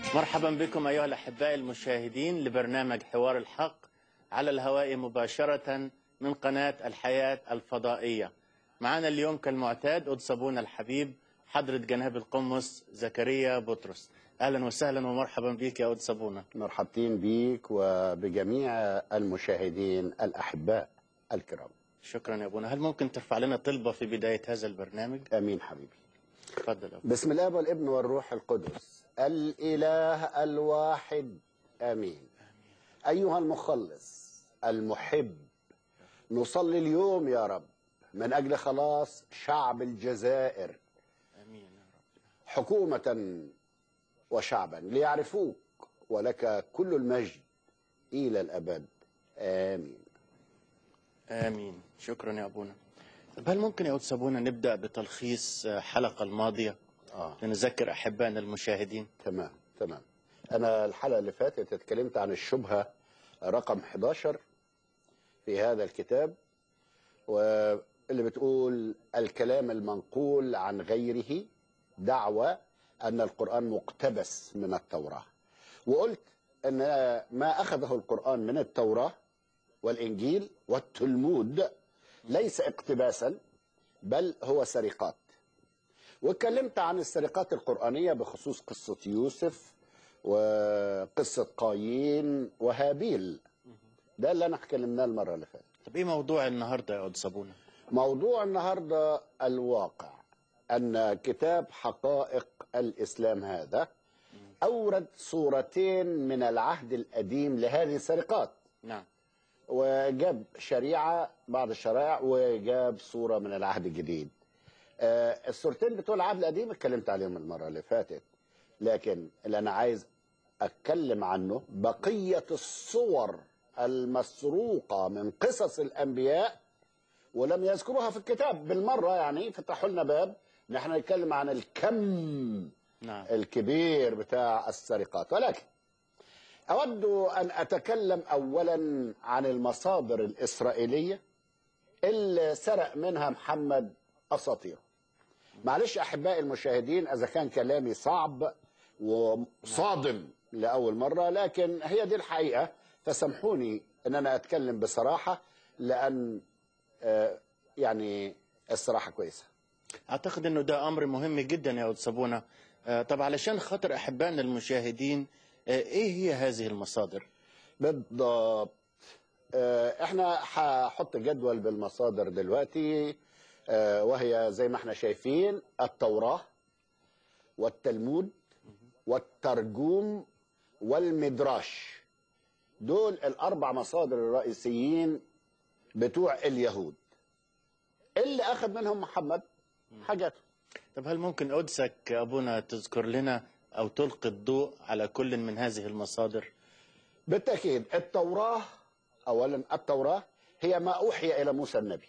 مرحبا بكم أيها الأحباء المشاهدين لبرنامج حوار الحق على الهواء مباشرة من قناة الحياة الفضائية معنا اليوم كالمعتاد قدس أبونا الحبيب حضرة جناب القمص زكريا بطرس أهلا وسهلا ومرحبا بك يا قدس أبونا مرحبتين بيك وبجميع المشاهدين الأحباء الكرام شكرا يا أبونا هل ممكن ترفع لنا طلبة في بداية هذا البرنامج أمين حبيبي تفضل يا أبونا. بسم الله والابن والروح القدس الإله الواحد آمين أيها المخلص المحب نصلي اليوم يا رب من أجل خلاص شعب الجزائر آمين يا رب حكومة وشعبا ليعرفوك ولك كل المجد إلى الأبد آمين آمين شكرا يا أبونا طب هل ممكن يا قدس أبونا نبدأ بتلخيص الحلقة الماضية آه. لنذكر أحبائنا المشاهدين تمام تمام أنا الحلقة اللي فاتت اتكلمت عن الشبهة رقم 11 في هذا الكتاب واللي بتقول الكلام المنقول عن غيره دعوة أن القرآن مقتبس من التوراة وقلت أن ما أخذه القرآن من التوراة والإنجيل والتلمود ليس اقتباسا بل هو سرقات واتكلمت عن السرقات القرآنية بخصوص قصة يوسف وقصة قايين وهابيل ده اللي انا اتكلمناه المرة اللي فاتت طب إيه موضوع النهاردة يا قدس أبونا موضوع النهاردة الواقع أن كتاب حقائق الإسلام هذا أورد صورتين من العهد القديم لهذه السرقات نعم وجاب شريعة بعض الشرائع وجاب صورة من العهد الجديد آه، الصورتين بتوع العهد القديم اتكلمت عليهم المرة اللي فاتت لكن اللي أنا عايز أتكلم عنه بقية الصور المسروقة من قصص الأنبياء ولم يذكروها في الكتاب بالمرة يعني فتحوا لنا باب نحن نتكلم عن الكم نعم الكبير بتاع السرقات ولكن أود أن أتكلم أولا عن المصادر الإسرائيلية اللي سرق منها محمد أساطير معلش أحبائي المشاهدين إذا كان كلامي صعب وصادم لأول مرة لكن هي دي الحقيقة فسامحوني أن أنا أتكلم بصراحة لأن آه، يعني الصراحة كويسة اعتقد انه ده امر مهم جدا يا قدس ابونا آه، طب علشان خاطر احبائنا المشاهدين آه، ايه هي هذه المصادر بالضبط آه، احنا هحط جدول بالمصادر دلوقتي آه، وهي زي ما احنا شايفين التوراة والتلمود والترجوم والمدراش دول الأربع مصادر الرئيسيين بتوع اليهود اللي أخذ منهم محمد حاجاته طب هل ممكن قدسك ابونا تذكر لنا او تلقي الضوء على كل من هذه المصادر بالتأكيد التوراة أولا التوراة هي ما أوحي إلى موسى النبي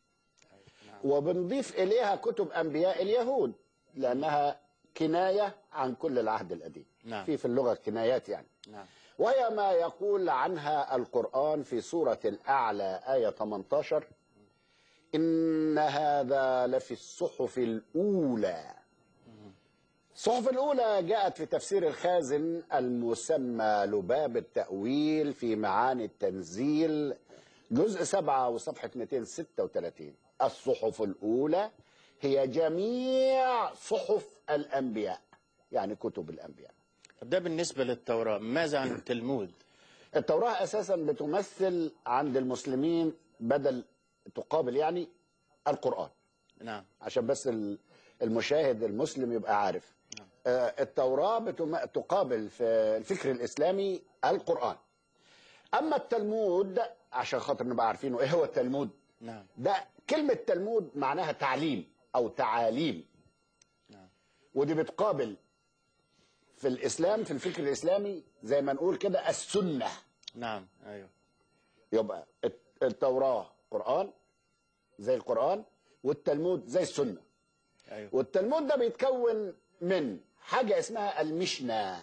وبنضيف إليها كتب أنبياء اليهود لأنها كناية عن كل العهد القديم نعم. في في اللغة كنايات يعني نعم وهي ما يقول عنها القرآن في سورة الأعلى آية 18 إن هذا لفي الصحف الأولى الصحف الأولى جاءت في تفسير الخازن المسمى لباب التأويل في معاني التنزيل جزء 7 وصفحة 236 الصحف الأولى هي جميع صحف الأنبياء يعني كتب الأنبياء طب ده بالنسبه للتوراه ماذا عن التلمود التوراة أساسا بتمثل عند المسلمين بدل تقابل يعني القرآن نعم عشان بس ال- المشاهد المسلم يبقى عارف آه، التوراة بتم- تقابل في الفكر الإسلامي القرآن أما التلمود عشان خاطر نبقى عارفينه إيه هو التلمود نعم ده كلمة تلمود معناها تعليم أو تعاليم نعم. ودي بتقابل في الإسلام في الفكر الإسلامي زي ما نقول كده السنة نعم ايوه يبقى الت- التوراة قرآن زي القرآن والتلمود زي السنة ايوه والتلمود ده بيتكون من حاجة اسمها المشنة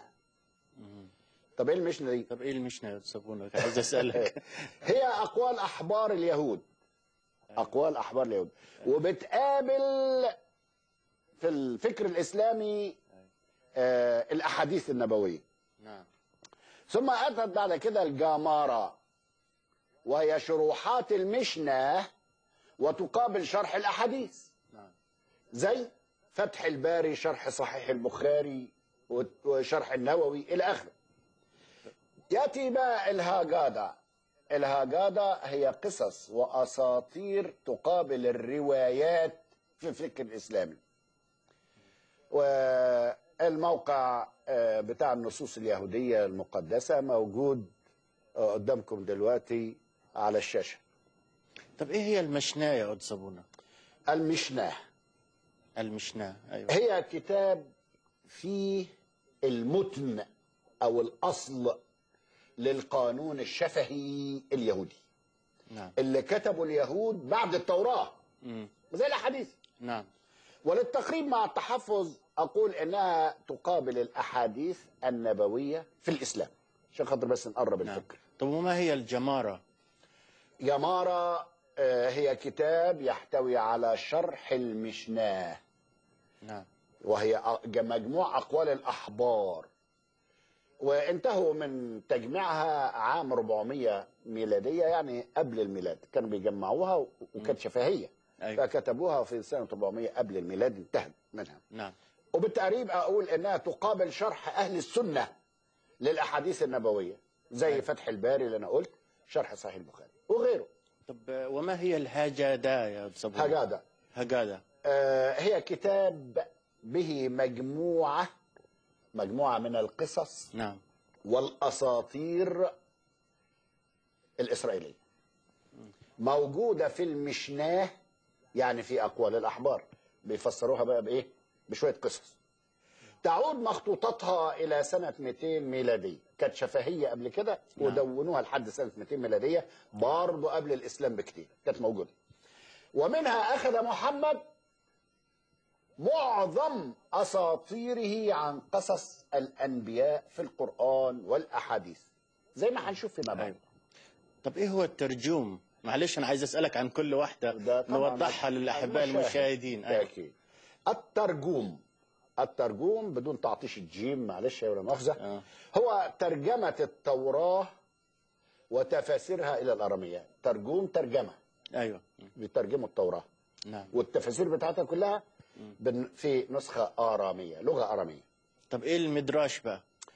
طب ايه المشنة دي؟ طب ايه المشنى يا قدس ابونا عايز اسالك هي أقوال أحبار اليهود أقوال أحبار اليهود وبتقابل في الفكر الإسلامي آه الأحاديث النبوية نعم ثم أتت بعد كده الجامارة وهي شروحات المشنة وتقابل شرح الأحاديث نعم زي فتح الباري شرح صحيح البخاري وشرح النووي إلى آخره يأتي بقى الهاجادا الهاجادا هي قصص وأساطير تقابل الروايات في الفكر الإسلامي والموقع آه، بتاع النصوص اليهودية المقدسة موجود آه، قدامكم دلوقتي على الشاشة طب ايه هي المشناه يا قدس ابونا المشناه المشناه ايوه هي كتاب فيه المتن او الاصل للقانون الشفهي اليهودي نعم اللي كتبه اليهود بعد التوراه مم. زي الاحاديث نعم وللتقريب مع التحفظ اقول انها تقابل الاحاديث النبويه في الاسلام عشان خاطر بس نقرب نعم الفكر طب وما هي الجماره يمارة آه، هي كتاب يحتوي على شرح المشناه نعم وهي أ- مجموع أقوال الأحبار وانتهوا من تجميعها عام 400 ميلادية يعني قبل الميلاد كانوا بيجمعوها و- وكانت شفهية ايوه فكتبوها في سنة 400 قبل الميلاد انتهت منها نعم وبالتقريب أقول إنها تقابل شرح أهل السنة للأحاديث النبوية زي أيوة. فتح الباري اللي أنا قلت شرح صحيح البخاري وغيره طب آه، وما هي الهاجادا يا قدس ابونا هكذا هجادا آه، هي كتاب به مجموعة مجموعة من القصص نعم والأساطير الإسرائيلية موجودة في المشناه يعني في أقوال الأحبار بيفسروها بقى بإيه؟ بشوية قصص تعود مخطوطاتها إلى سنة 200 ميلادية كانت شفهية قبل كده نعم. ودونوها لحد سنة 200 ميلادية برضه قبل الإسلام بكتير كانت موجودة ومنها أخذ محمد معظم أساطيره عن قصص الأنبياء في القرآن والأحاديث زي ما هنشوف فيما بعد أيوة. طب ايه هو الترجوم معلش انا عايز اسالك عن كل واحده ده طبعاً نوضحها للاحباء المشاهد. المشاهدين ايوه أكيد الترجوم الترجوم بدون تعطيش الجيم معلش يا ولا مؤاخذة آه. هو ترجمة التوراة وتفاسيرها إلى الأرامية ترجوم ترجمة ايوه بيترجموا التوراة نعم والتفاسير بتاعتها كلها بن- في نسخة آرامية لغة آرامية طب ايه المدراش بقى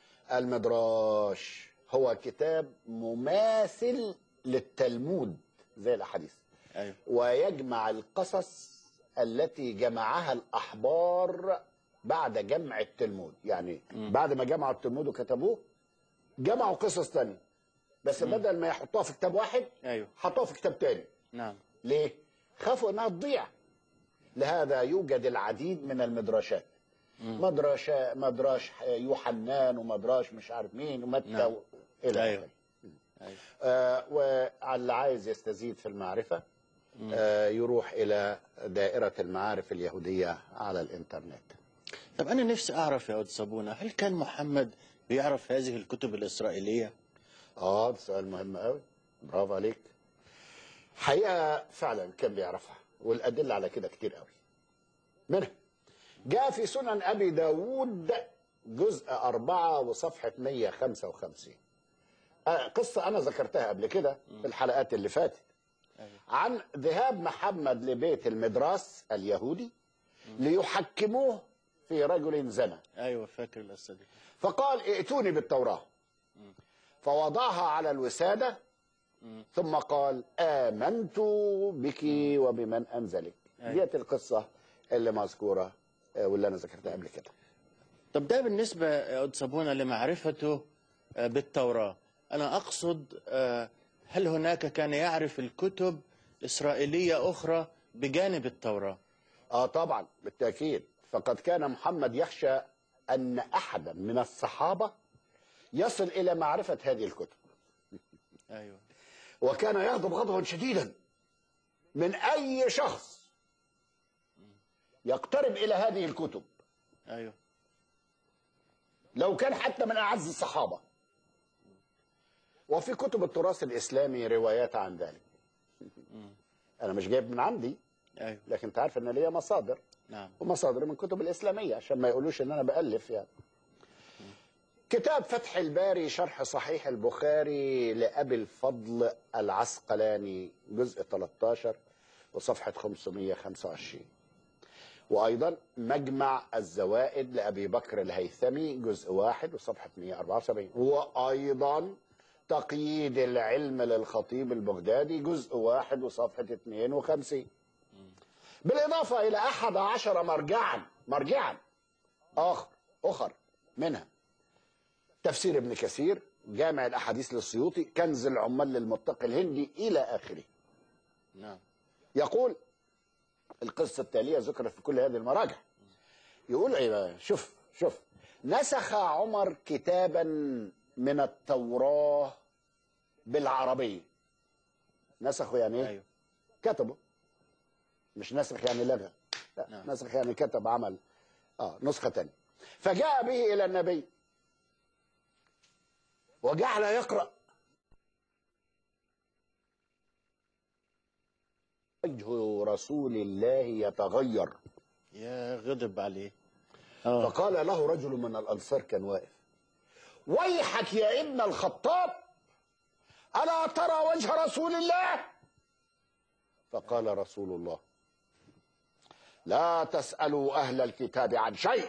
المدراش هو كتاب مماثل للتلمود زي الأحاديث ايوه ويجمع القصص التي جمعها الأحبار بعد جمع التلمود يعني بعد ما جمعوا التلمود وكتبوه جمعوا قصص تانية بس بدل ما يحطوها في كتاب واحد ايوه حطوها في كتاب تاني نعم ليه؟ خافوا انها تضيع لهذا يوجد العديد من المدرشات مدرش مدرش يوحنان ومدرش مش عارف مين ومتى نعم. و... الى أيوة. آخره. ايوه آه واللي عايز يستزيد في المعرفة آه يروح إلى دائرة المعارف اليهودية على الإنترنت طب انا نفسي اعرف يا قدس ابونا هل كان محمد بيعرف هذه الكتب الاسرائيليه آه ده سؤال مهم قوي برافو عليك حقيقة فعلا كان بيعرفها والأدلة على كده كتير قوي منها جاء في سنن أبي داود جزء أربعة وصفحة 155 آه، قصة أنا ذكرتها قبل كده في الحلقات اللي فاتت أيوة. عن ذهاب محمد لبيت المدراس اليهودي ليحكموه في رجل زنى ايوه فاكر القصه دي فقال ائتوني بالتوراة فوضعها على الوسادة ثم قال آمنت بك وبمن أنزلك أيوة. ديت القصة اللي مذكورة آه، واللي أنا ذكرتها قبل كده طب ده بالنسبه يا قدس ابونا لمعرفته آه، بالتوراه انا اقصد آه، هل هناك كان يعرف الكتب اسرائيليه اخرى بجانب التوراه آه طبعا بالتأكيد فقد كان محمد يخشى أن أحدا من الصحابة يصل إلى معرفة هذه الكتب ايوه وكان يغضب غضبا شديدا من أي شخص يقترب إلى هذه الكتب ايوه لو كان حتى من أعز الصحابة وفي كتب التراث الإسلامي روايات عن ذلك أنا مش جايب من عندي ايوه لكن أنت عارف أن ليا مصادر نعم ومصادر من كتب الإسلامية عشان ما يقولوش أن أنا بألف يعني كتاب فتح الباري شرح صحيح البخاري لأبي الفضل العسقلاني جزء 13 وصفحة 525 وأيضا مجمع الزوائد لأبي بكر الهيثمي جزء واحد وصفحة 174 وأيضا تقييد العلم للخطيب البغدادي جزء واحد وصفحة 52 بالإضافة إلى أحد عشر مرجعا مرجعا آخر أخر منها تفسير ابن كثير جامع الأحاديث للسيوطي كنز العمال للمتقي الهندي إلى آخره نعم يقول القصة التالية ذكرت في كل هذه المراجع يقول ايه بقى شوف شوف نسخ عمر كتابا من التوراة بالعربية نسخه يعني ايه ايوه كتبه مش نسخ يعني لغى لا نعم. نسخ يعني كتب عمل اه نسخة تانية فجاء به إلى النبي وجعل يقرأ وجه رسول الله يتغير يا غضب عليه اه فقال له رجل من الأنصار كان واقف ويحك يا ابن الخطاب ألا ترى وجه رسول الله فقال رسول الله لا تسألوا أهل الكتاب عن شيء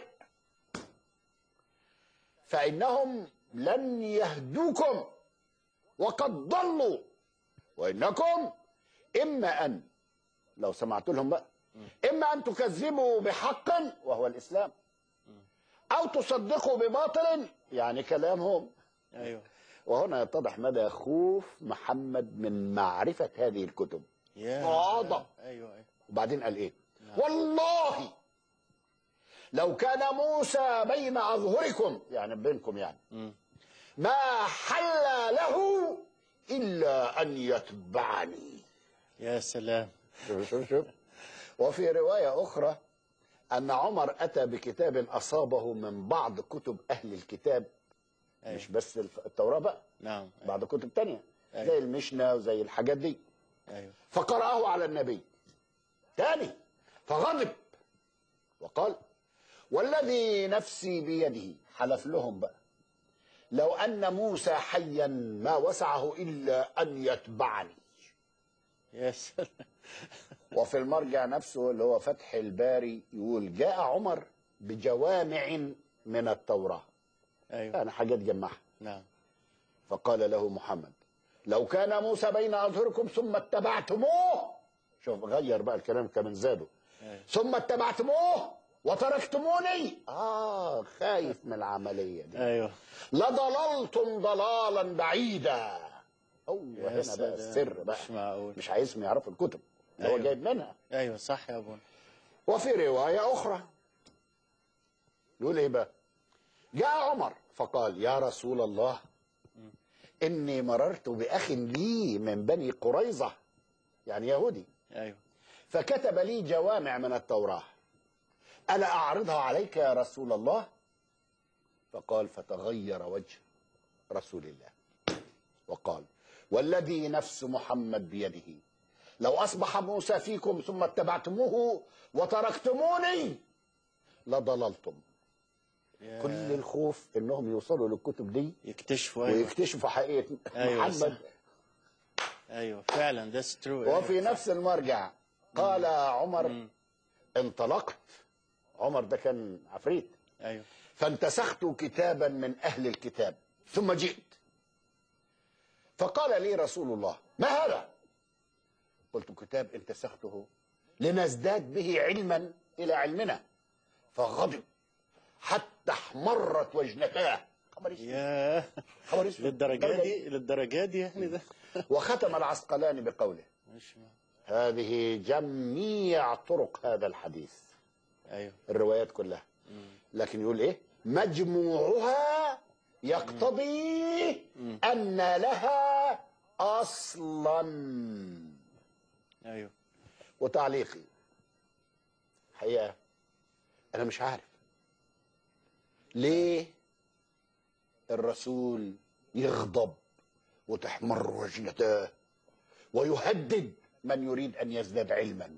فإنهم لن يهدوكم وقد ضلوا وإنكم إما أن لو سمعت لهم بقى إما أن تكذبوا بحق وهو الإسلام أو تصدقوا بباطل يعني كلامهم ايوه وهنا يتضح مدى خوف محمد من معرفة هذه الكتب يا غضب. ايوه ايوه وبعدين قال إيه والله لو كان موسى بين أظهركم يعني بينكم يعني مم. ما حل له إلا أن يتبعني يا سلام شوف شوف شوف وفي رواية أخرى أن عمر أتى بكتاب أصابه من بعض كتب أهل الكتاب أيوة. مش بس الف- التوراة بقى نعم بعض كتب تانية أيوة. زي المشنا وزي الحاجات دي ايوه فقرأه على النبي تاني فغضب وقال والذي نفسي بيده حلف لهم بقى لو أن موسى حيا ما وسعه إلا أن يتبعني يا سلام وفي المرجع نفسه اللي هو فتح الباري يقول جاء عمر بجوامع من التوراة ايوه يعني حاجات جمعها نعم فقال له محمد لو كان موسى بين أظهركم ثم اتبعتموه شوف غير بقى الكلام كمان زاده ايوه ثم اتبعتموه وتركتموني آه خايف من العملية دي ايوه لضللتم ضلالا بعيدا هو يا هنا بقى سلام. السر بقى مش معقول مش عايزهم يعرفوا الكتب اللي هو أيوة. جايب منها ايوه صح يا ابونا وفي رواية أخرى يقول إيه بقى جاء عمر فقال يا رسول الله إني مررت بأخ لي من بني قريظة يعني يهودي ايوه فكتب لي جوامع من التوراة ألا أعرضها عليك يا رسول الله فقال فتغير وجه رسول الله وقال والذي نفس محمد بيده لو أصبح موسى فيكم ثم اتبعتموه وتركتموني لضللتم يا كل الخوف انهم يوصلوا للكتب دي يكتشفوا ايوه ويكتشفوا حقيقه أيوة محمد صح. ايوه فعلا ذاتس ترو وفي نفس المرجع قال عمر انطلقت عمر ده كان عفريت ايوه فانتسخت كتابا من اهل الكتاب ثم جئت فقال لي رسول الله ما هذا قلت كتاب انتسخته لنزداد به علما الى علمنا فغضب حتى احمرت وجنتاه خبر اسود يا خبر اسود للدرجه دي للدرجه دي يعني ده وختم العسقلاني بقوله مش معقول. هذه جميع طرق هذا الحديث ايوه الروايات كلها لكن يقول ايه مجموعها يقتضي ان لها اصلا ايوه وتعليقي حقيقه انا مش عارف ليه الرسول يغضب وتحمر وجنتاه ويهدد من يريد ان يزداد علما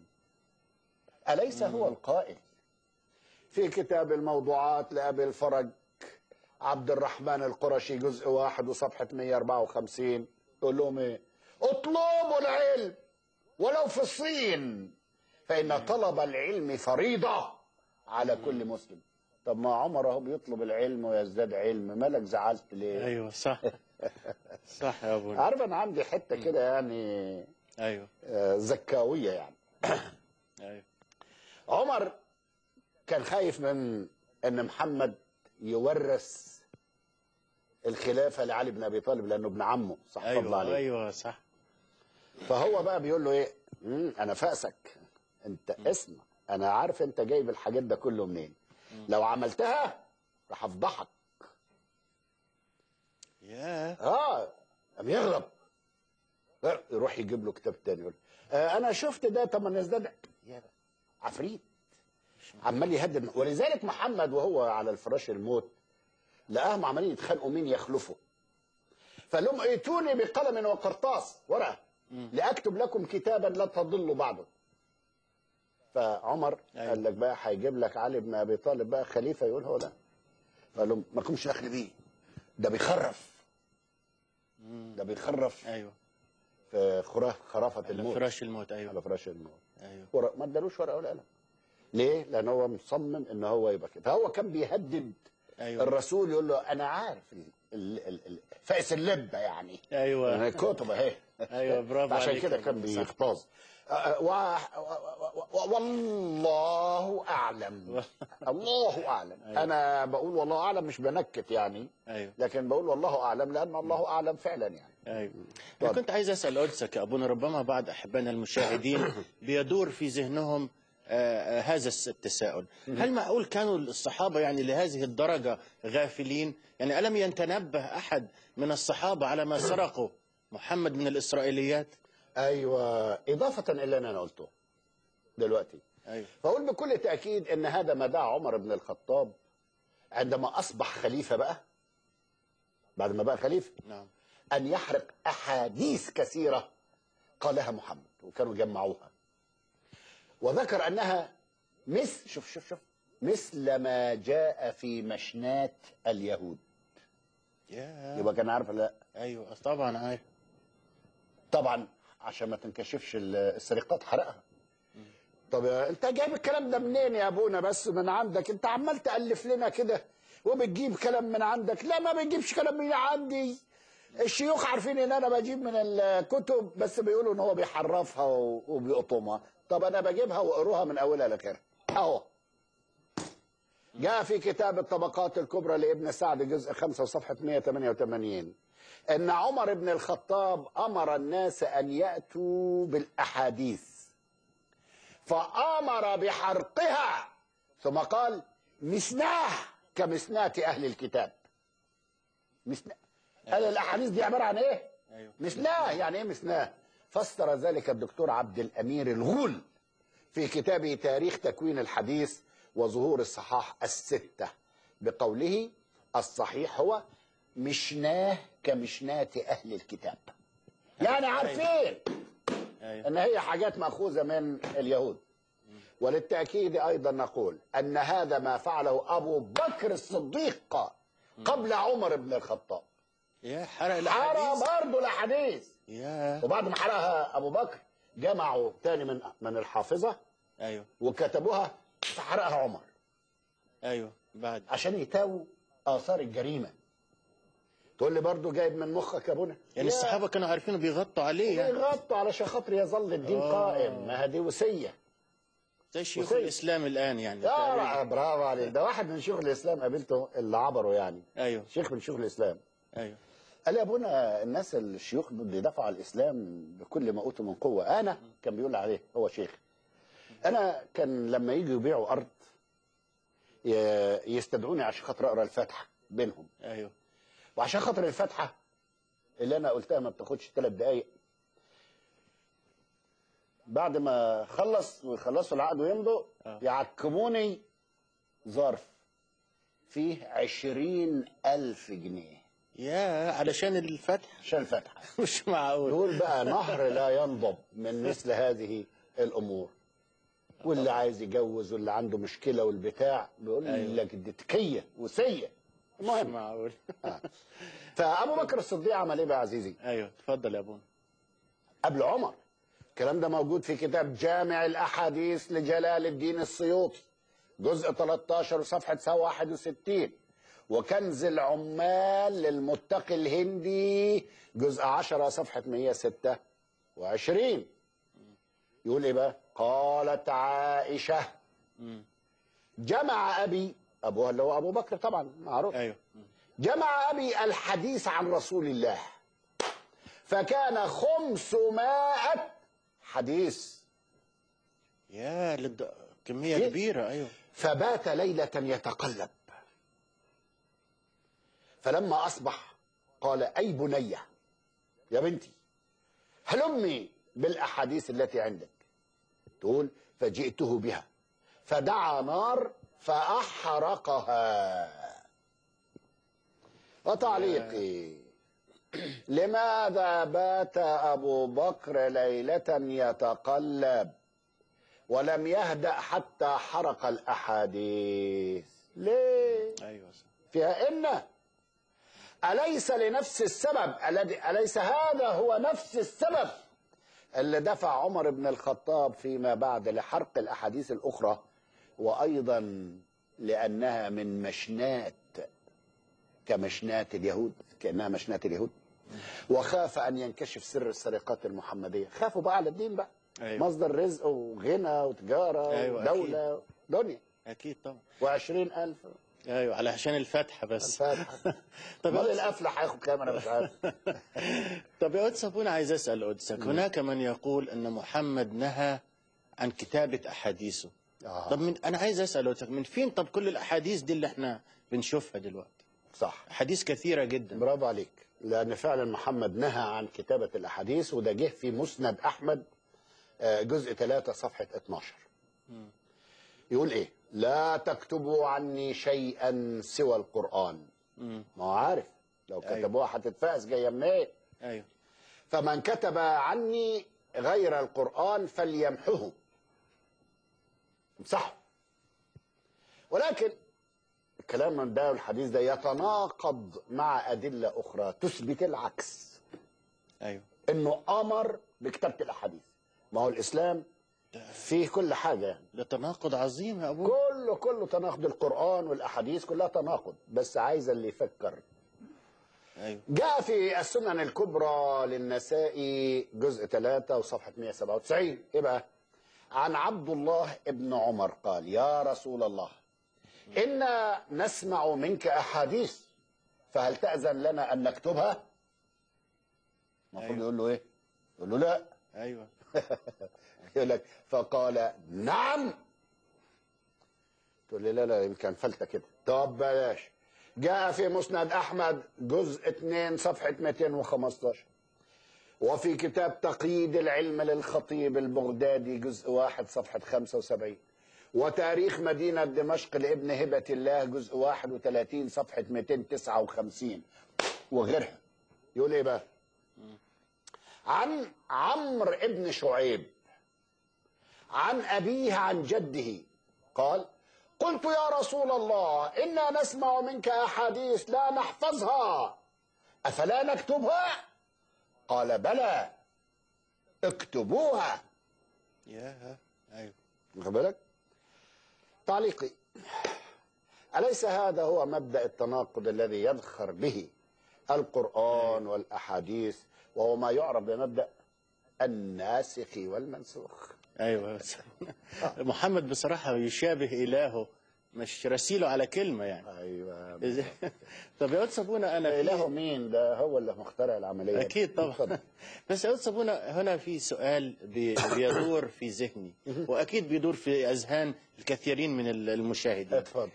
اليس هو القائل في كتاب الموضوعات لابي الفرج عبد الرحمن القرشي جزء واحد وصفحة 154 يقول لهم ايه اطلبوا العلم ولو في الصين فإن طلب العلم فريضة على كل مسلم طب ما عمر اهو بيطلب العلم ويزداد علم مالك زعلت ليه ايوه صح صح يا ابونا عارف انا عندي حتة كده يعني ايوه آه، زكاوية يعني ايوه عمر كان خايف من ان محمد يورث الخلافه لعلي بن ابي طالب لانه ابن عمه صح فضل ايوه عليه ايوه صح فهو بقى بيقول له ايه مم، انا فاسك انت اسمع انا عارف انت جايب الحاجات ده كله منين لو عملتها راح افضحك يا اه قام يغضب يروح يجيب له كتاب تاني يقول آه انا شفت ده طب ما نزداد يا عفريت عمال يهدد ولذلك محمد وهو على الفراش الموت لقاهم عمالين يتخانقوا مين يخلفه فقال لهم ائتوني بقلم وقرطاس ورقه لاكتب لكم كتابا لا تضلوا بعده فعمر أيوة. قال لك بقى هيجيب لك علي بن ابي طالب بقى خليفه يقول هو ده فقال لهم ما لكمش دخل بيه ده بيخرف ده بيخرف ايوه في خرا- خرافه على الموت فراش الموت ايوه على فراش الموت ايوه ورق ما ادالوش ورقه ولا قلم ليه؟ لان هو مصمم ان هو يبقى كده فهو كان بيهدد ايوه الرسول يقول له انا عارف ال- ال- ال- ال- فائس اللبه يعني يعني ايوه الكتب اهي ايوه برافو عشان عليك كده يا كان أبونا، صح. بيغتاظ آه، آه، و- و- و- والله اعلم الله اعلم أيوة. انا بقول والله اعلم مش بنكت يعني ايوه لكن بقول والله اعلم لان الله اعلم فعلا يعني ايوه انا كنت عايز اسال قدسك يا ابونا ربما بعض احبائنا المشاهدين بيدور في ذهنهم آه، آه، هذا الس- التساؤل هل معقول كانوا الصحابه يعني لهذه الدرجه غافلين يعني الم يتنبه احد من الصحابه على ما سرقوا محمد من الاسرائيليات ايوه اضافه الى اللي انا قلته دلوقتي ايوه فاقول بكل تاكيد ان هذا ما دعا عمر بن الخطاب عندما اصبح خليفه بقى بعد ما بقى خليفه نعم ان يحرق احاديث كثيره قالها محمد وكانوا جمعوها وذكر انها مثل شوف شوف شوف مثل ما جاء في مشنات اليهود يا يبقى كان عارف لا ايوه طبعا عارف طبعا عشان ما تنكشفش ال- السرقات حرقها طب يا- انت جايب الكلام ده منين يا ابونا بس من عندك انت عمال تالف لنا كده وبتجيب كلام من عندك لا ما بتجيبش كلام من عندي الشيوخ عارفين ان انا بجيب من الكتب بس بيقولوا ان هو بيحرفها و- وبيقطمها طب انا بجيبها واقروها من اولها لاخرها اهو جاء في كتاب الطبقات الكبرى لابن سعد جزء 5 وصفحة 188 أن عمر بن الخطاب أمر الناس أن يأتوا بالأحاديث فأمر بحرقها ثم قال مسناه كمسناة أهل الكتاب مسناه قال الأحاديث دي عبارة عن إيه؟ ايوه مسناه يعني إيه مسناه؟ فسر ذلك الدكتور عبد الأمير الغول في كتابه تاريخ تكوين الحديث وظهور الصحاح الستة بقوله الصحيح هو مشناه كمشناة أهل الكتاب يعني عارفين ايوه أن هي حاجات مأخوذة من اليهود وللتأكيد أيضا نقول أن هذا ما فعله أبو بكر الصديق قبل عمر بن الخطاب يا حرق حرق الاحاديث برضه الأحاديث يا وبعد ما حرقها أبو بكر جمعوا تاني من من الحافظة ايوه وكتبوها فحرقها عمر ايوه بعد عشان يتاووا اثار الجريمه تقول لي برضو جايب من مخك يا ابونا يعني يا الصحابه كانوا عارفين بيغطوا عليه يعني يغطوا علشان خاطر يظل الدين آه. قائم ما هذه وصيه زي شيوخ وصية. الاسلام الان يعني يا تقريباً. برافو عليك ده واحد من شيوخ الاسلام قابلته اللي عبروا يعني ايوه شيخ من شيوخ الاسلام ايوه قال لي يا ابونا الناس الشيوخ دول بيدافعوا عن الاسلام بكل ما اوتوا من قوه انا كان بيقول عليه هو شيخ انا كان لما يجوا يبيعوا ارض ي- يستدعوني عشان خاطر اقرا الفاتحه بينهم ايوه وعشان خاطر الفاتحه اللي انا قلتها ما بتاخدش ثلاث دقايق بعد ما خلص ويخلصوا العقد ويمضوا آه. يعكموني ظرف فيه عشرين ألف جنيه يا علشان الفتح عشان الفاتحة مش معقول دول بقى نهر لا ينضب من مثل هذه الأمور واللي عايز يجوز واللي عنده مشكلة والبتاع بيقول أيوة. لك دي تكية وسية مش المهم معقول فابو بكر الصديق عمل ايه بقى يا عزيزي ايوه اتفضل يا ابونا قبل عمر الكلام ده موجود في كتاب جامع الاحاديث لجلال الدين السيوطي جزء 13 صفحه 61 وكنز العمال للمتقي الهندي جزء 10 صفحه 126 يقول ايه بقى قالت عائشه مم. جمع ابي ابوها اللي هو ابو بكر طبعا معروف ايوه مم. جمع أبي الحديث عن رسول الله فكان خمسمائة حديث يا للد... كميه إيه؟ كبيره ايوه فبات ليلة يتقلب فلما أصبح قال أي بنية يا بنتي هلمي بالأحاديث التي عندك تقول فجئته بها فدعا نار فأحرقها وتعليقي لماذا بات أبو بكر ليلة يتقلب ولم يهدأ حتى حرق الأحاديث ليه ايوه صح. فيها إن أليس لنفس السبب الذي أليس هذا هو نفس السبب اللي دفع عمر بن الخطاب فيما بعد لحرق الأحاديث الأخرى وأيضا لأنها من مشنات كمشنات اليهود كأنها مشنات اليهود وخاف أن ينكشف سر السرقات المحمدية خافوا بقى على الدين بقى أيوة. مصدر رزق وغنى وتجارة أيوة، ودولة دنيا اكيد طبعا وعشرين ألف ايوه علشان الفتحه بس الفاتحة طب طب يا القفلة هياخد كام أنا مش عارف طب يا قدس ابونا عايز اسال قدسك هناك من يقول ان محمد نهى عن كتابه احاديثه آه. طب من انا عايز اسال قدسك من فين طب كل الاحاديث دي اللي احنا بنشوفها دلوقتي صح احاديث كثيره جدا برافو عليك لأن فعلا محمد نهى عن كتابة الأحاديث وده جه في مسند أحمد آه، جزء 3 صفحة 12 يقول إيه لا تكتبوا عني شيئا سوى القرآن مم. ما هو عارف لو أيوة. كتبوها هتتفاس جاية منين ايوه فمن كتب عني غير القرآن فليمحه امسحه ولكن الكلام من ده والحديث ده يتناقض مع أدلة أخرى تثبت العكس ايوه إنه أمر بكتابة الأحاديث ما هو الإسلام فيه كل حاجة يعني ده تناقض عظيم يا ابو كله كله تناقض القرآن والأحاديث كلها تناقض بس عايز اللي يفكر ايوه جاء في السنن الكبرى للنسائي جزء 3 وصفحة 197 إيه بقى؟ عن عبد الله ابن عمر قال يا رسول الله إنا نسمع منك أحاديث فهل تأذن لنا أن نكتبها؟ المفروض أيوة. يقول له إيه؟ يقول له لا ايوه يقول لك فقال نعم تقول لي لا لا يمكن فلتة كده طب بلاش جاء في مسند أحمد جزء 2 صفحة 215 وفي كتاب تقييد العلم للخطيب البغدادي جزء واحد صفحة 75 وتاريخ مدينة دمشق لابن هبة الله جزء 31 صفحة 259 وغيرها يقول ايه بقى عن عمرو ابن شعيب عن أبيه عن جده قال قلت يا رسول الله إنا نسمع منك أحاديث لا نحفظها أفلا نكتبها قال بلى اكتبوها يا ايوه واخد بالك تعليقي أليس هذا هو مبدأ التناقض الذي يذخر به القرآن والأحاديث وهو ما يعرف بمبدأ الناسخ والمنسوخ ايوه بس محمد بصراحه يشابه الهه مش رسيله على كلمه يعني أيوة إذا- طب يا قدس ابونا انا في- إله مين ده هو اللي مخترع العملية دي. اكيد طبعا اتفضل. بس يا استاذ هنا هنا في سؤال بي- بيدور في ذهني واكيد بيدور في اذهان الكثيرين من ال- المشاهدين اتفضل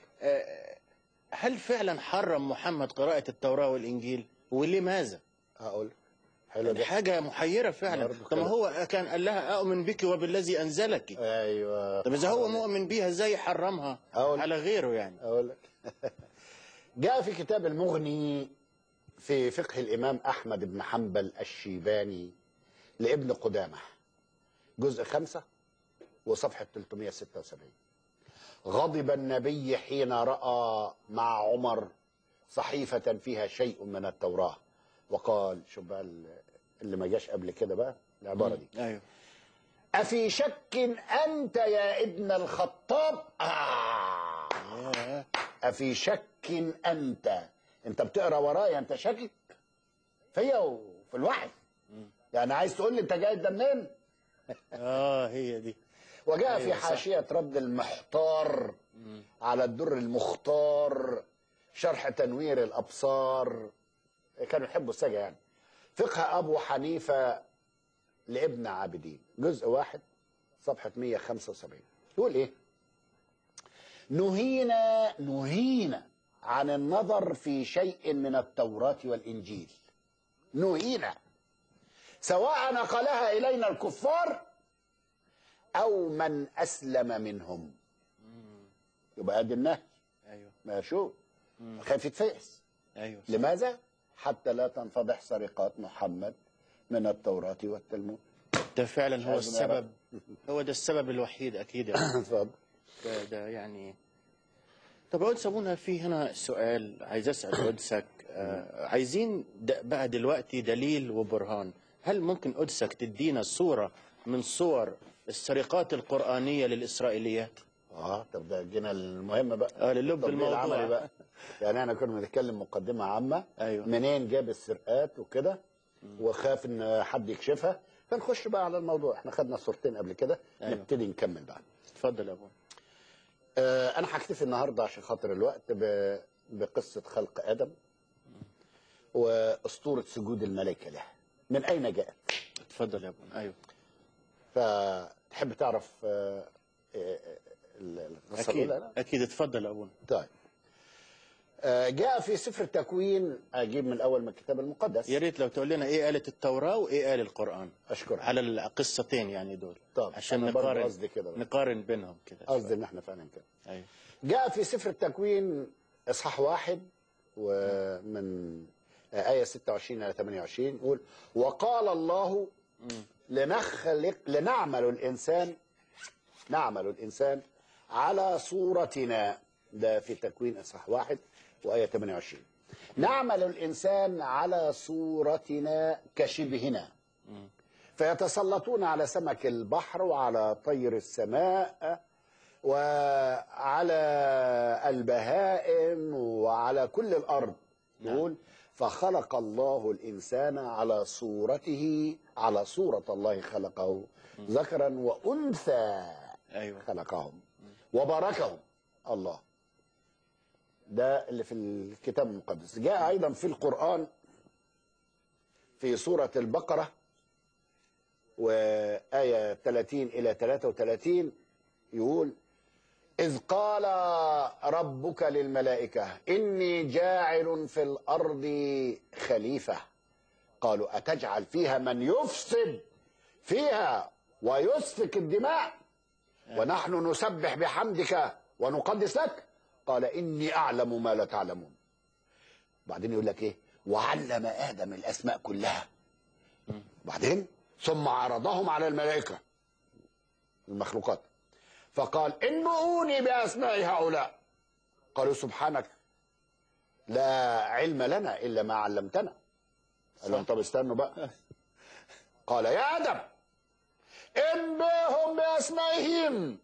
هل فعلا حرم محمد قراءة التوراة والإنجيل ولماذا؟ هقول حلو يعني ده حاجة محيرة فعلا برضه طب ما كده. هو كان قال لها أؤمن بك وبالذي أنزلك ايوه طب إذا هو مؤمن بيها إزاي يحرمها أقول- على غيره يعني اقول لك جاء في كتاب المغني في فقه الامام احمد بن حنبل الشيباني لابن قدامه جزء خمسة وصفحة 376 غضب النبي حين رأى مع عمر صحيفة فيها شيء من التوراة وقال شوف بقى ال- اللي ما جاش قبل كده بقى العبارة دي ايوه أفي شك أنت يا ابن الخطاب آه. ياه. أفي شك أنت أنت بتقرأ ورايا أنت شاكك فيا وفي الوحي يعني عايز تقول لي أنت جاي ده منين اه هي دي وجاء أيوة في صح. حاشية رد المحتار على الدر المختار شرح تنوير الأبصار كانوا يحبوا السجع يعني فقه أبو حنيفة لابن عابدين جزء واحد صفحة 175 يقول إيه نهينا نهينا عن النظر في شيء من التوراة والإنجيل نهينا سواء نقلها إلينا الكفار أو من أسلم منهم يبقى ادي النهي ايوه ما شو خايف يتفقس ايوه صح. لماذا؟ حتى لا تنفضح سرقات محمد من التوراة والتلمود ده فعلا هو لازم يا السبب هو ده السبب الوحيد اكيد يعني اتفضل ده, ده يعني طب قدس ابونا في هنا سؤال عايز اسال قدسك آه عايزين د- بقى دلوقتي دليل وبرهان هل ممكن قدسك تدينا صوره من صور السرقات القرانيه للاسرائيليات اه طب ده جينا المهم بقى اه للب التطبيق الموضوع العملي بقى يعني احنا كنا بنتكلم مقدمة عامة أيوة. منين جاب السرقات وكده وخاف ان حد يكشفها فنخش بقى على الموضوع احنا خدنا صورتين قبل كده أيوة. نبتدي نكمل بقى اتفضل يا ابونا آه انا هكتفي النهارده عشان خاطر الوقت ب... بقصة خلق ادم واسطورة سجود الملائكة له من اين جاءت اتفضل يا ابونا ايوه فتحب تعرف آه، آه، آه، القصة اكيد الأولى؟ لا؟ اكيد اتفضل يا ابونا طيب آه، جاء في سفر التكوين اجيب من الاول من الكتاب المقدس يا ريت لو تقول لنا ايه قالت التوراة وايه قال القرآن اشكرك على القصتين يعني دول طب عشان أنا برضه نقارن قصدي كده بقى. نقارن بينهم كده قصدي ان احنا فعلا كده ايوه جاء في سفر التكوين اصحاح واحد ومن آية 26 إلى 28 يقول وقال الله لنخلق لنعمل الإنسان نعمل الإنسان على صورتنا ده في تكوين إصحاح واحد وآية 28 نعمل الإنسان على صورتنا كشبهنا فيتسلطون على سمك البحر وعلى طير السماء وعلى البهائم وعلى كل الأرض يقول فخلق الله الإنسان على صورته على صورة الله خلقه ذكرا وأنثى ايوه خلقهم وباركهم الله ده اللي في الكتاب المقدس جاء أيضا في القرآن في سورة البقرة وآية 30 إلى 33 يقول إذ قال ربك للملائكة إني جاعل في الأرض خليفة قالوا أتجعل فيها من يفسد فيها ويسفك الدماء ونحن نسبح بحمدك ونقدس لك قال إني أعلم ما لا تعلمون بعدين يقول لك إيه وعلم آدم الأسماء كلها بعدين ثم عرضهم على الملائكة المخلوقات فقال انبئوني بأسماء هؤلاء قالوا سبحانك لا علم لنا إلا ما علمتنا قال لهم طب استنوا بقى قال يا آدم انبئهم بأسمائهم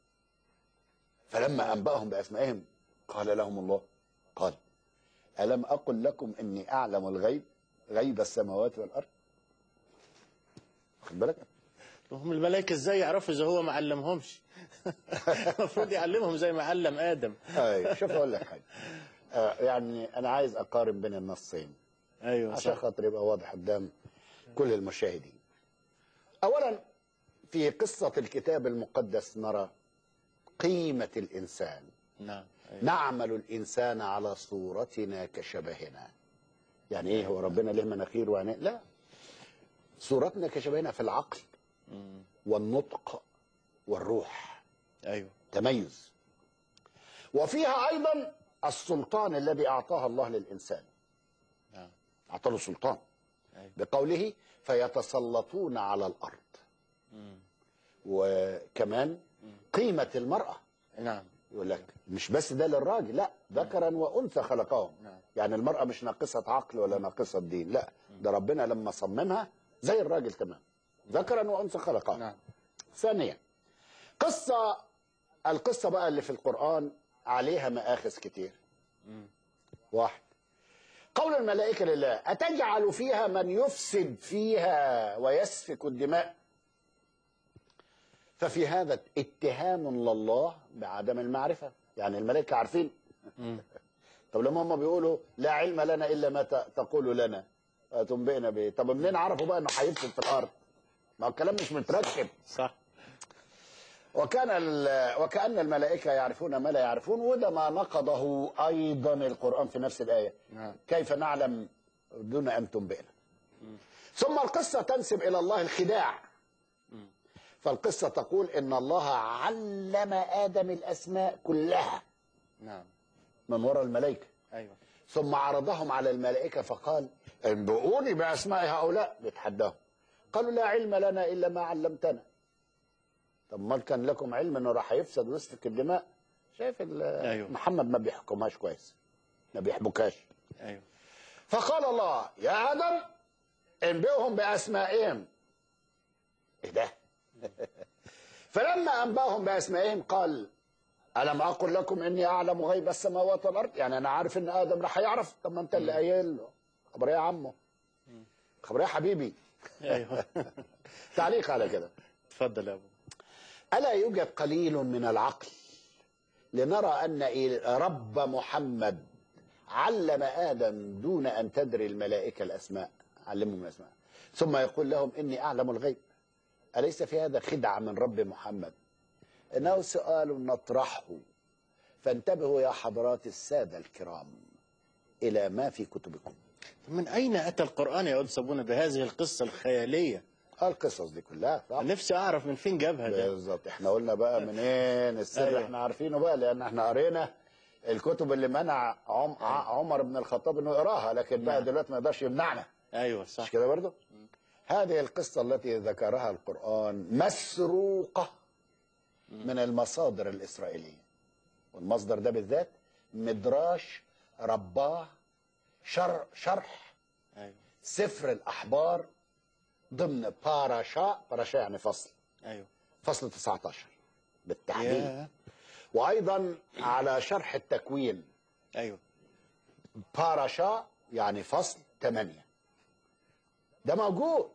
فلما أنبأهم بأسمائهم قال لهم الله قال ألم أقل لكم إني أعلم الغيب غيب السماوات والأرض خد بالك هم الملائكة ازاي يعرفوا اذا هو ما علمهمش المفروض يعلمهم زي ما علم ادم ايوه شوف اقول لك حاجه آه يعني انا عايز اقارن بين النصين ايوه عشان صح خاطر يبقى واضح قدام كل المشاهدين اولا في قصه الكتاب المقدس نرى قيمه الانسان نعم أيوة. نعمل الانسان على صورتنا كشبهنا يعني ايه هو ربنا له مناخير وعينين لا صورتنا كشبهنا في العقل مم. والنطق والروح ايوه تميز وفيها ايضا السلطان الذي اعطاه الله للانسان نعم اعطى له سلطان أيوة. بقوله فيتسلطون على الارض مم. وكمان قيمه المراه نعم يقول لك مش بس ده للراجل لا ذكرا وانثى خلقهم نعم. يعني المراه مش ناقصه عقل ولا ناقصه دين لا ده ربنا لما صممها زي الراجل تمام ذكرا وانثى خلقهم نعم ثانيا قصه القصه بقى اللي في القران عليها مآخذ كتير واحد قول الملائكة لله أتجعل فيها من يفسد فيها ويسفك الدماء ففي هذا اتهام لله بعدم المعرفة يعني الملائكة عارفين طب لما هم بيقولوا لا علم لنا إلا ما ت- تقول لنا تنبئنا به طب منين عرفوا بقى انه هيفسد في الارض ما هو الكلام مش متركب صح وكان ال- وكأن الملائكة يعرفون ما لا يعرفون وده ما نقضه أيضا القرآن في نفس الآية نعم. كيف نعلم دون أن تنبئنا ثم القصة تنسب إلى الله الخداع فالقصة تقول إن الله علم آدم الأسماء كلها نعم من وراء الملائكة ايوه ثم عرضهم على الملائكة فقال انبئوني بأسماء هؤلاء بيتحداهم قالوا لا علم لنا إلا ما علمتنا طب ما كان لكم علم انه راح يفسد ويسفك الدماء شايف ال- أيوه. محمد ما بيحكمهاش كويس ما بيحبكاش ايوه فقال الله يا آدم انبئهم بأسمائهم ايه ده فلما أنباهم بأسمائهم قال ألم أقل لكم إني أعلم غيب السماوات والأرض يعني أنا عارف إن آدم راح يعرف طب ما أنت اللي قايل له خبر إيه يا عمو خبر إيه يا حبيبي ايوه تعليق على كده تفضل يا ابو ألا يوجد قليل من العقل لنرى أن رب محمد علم آدم دون أن تدري الملائكة الأسماء علمهم الأسماء ثم يقول لهم إني أعلم الغيب أليس في هذا خدعة من رب محمد إنه سؤال نطرحه فانتبهوا يا حضرات السادة الكرام إلى ما في كتبكم من اين اتى القران يا قدس ابونا بهذه القصه الخياليه القصص دي كلها صح؟ نفسي اعرف من فين جابها ده بالظبط احنا قلنا بقى منين السر أيوة. احنا عارفينه بقى لان احنا قرينا الكتب اللي منع عم ع- عمر بن الخطاب انه يقراها لكن بقى نعم. دلوقتي ما يقدرش يمنعنا ايوه مش صح كده برضه هذه القصة التي ذكرها القرآن مسروقة من المصادر الإسرائيلية والمصدر ده بالذات مدراش رباه شر شرح ايوه سفر الأحبار ضمن باراشا باراشا يعني فصل ايوه فصل 19 بالتحديد يا وايضا على شرح التكوين ايوه باراشا يعني فصل 8 ده موجود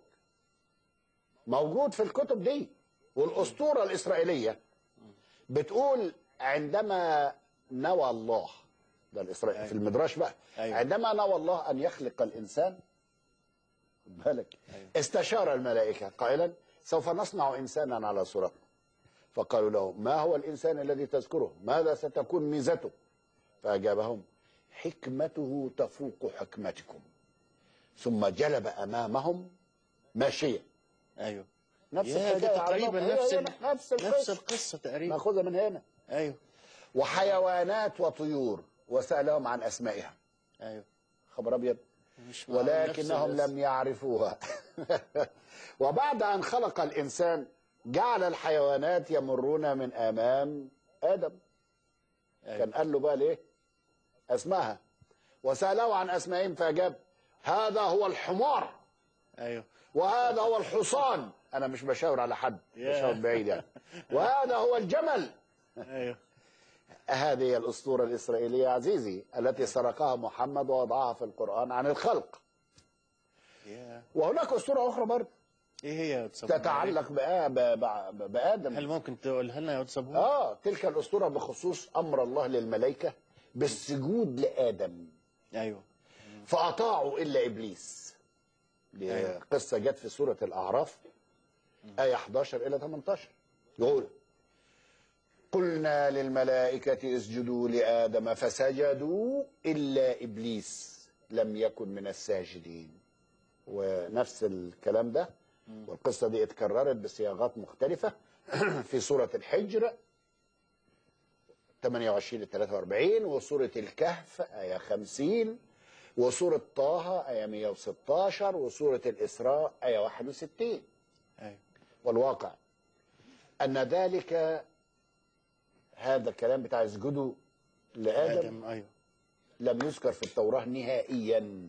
موجود في الكتب دي والاسطوره الاسرائيليه بتقول عندما نوى الله ده الاسرائيلي في المدراش بقى أيوة. عندما نوى الله ان يخلق الانسان خد بالك أيوة. استشار الملائكه قائلا سوف نصنع انسانا على صورتنا فقالوا له ما هو الانسان الذي تذكره ماذا ستكون ميزته فاجابهم حكمته تفوق حكمتكم ثم جلب امامهم ماشيه ايوه نفس يا الحكايه ده تقريبا عرضنا. نفس هي- ال- هي نفس نفس القصه القصه تقريبا ناخذها من هنا ايوه وحيوانات وطيور وسالهم عن اسمائها ايوه خبر ابيض مش معقول ولكنهم نفس لم يعرفوها وبعد ان خلق الانسان جعل الحيوانات يمرون من امام ادم أيوة. كان قال له بقى ليه اسمائها وساله عن اسمائهم فاجاب هذا هو الحمار ايوه وهذا هو الحصان انا مش بشاور على حد يا. بشاور بعيد يعني وهذا هو الجمل ايوه هذه هي الاسطوره الاسرائيليه عزيزي التي سرقها محمد ووضعها في القران عن الخلق يا وهناك اسطوره اخرى برضه ايه هي يا قدس أبونا؟ تتعلق بآ- ب- ب- بادم هل ممكن تقولها لنا يا قدس ابونا؟ اه تلك الاسطوره بخصوص امر الله للملائكه بالسجود لادم ايوه فاطاعوا الا ابليس دي أيوة. قصه جت في سوره الاعراف ايه 11 الى 18 يقول قلنا للملائكه اسجدوا لادم فسجدوا الا ابليس لم يكن من الساجدين ونفس الكلام ده والقصه دي اتكررت بصياغات مختلفه في سوره الحجر 28 ل 43 وسوره الكهف ايه 50 وسوره طه ايه 116 وسوره الاسراء ايه 61 ايوه والواقع ان ذلك هذا الكلام بتاع اسجدوا لآدم ادم ايوه لم يذكر في التوراة نهائيا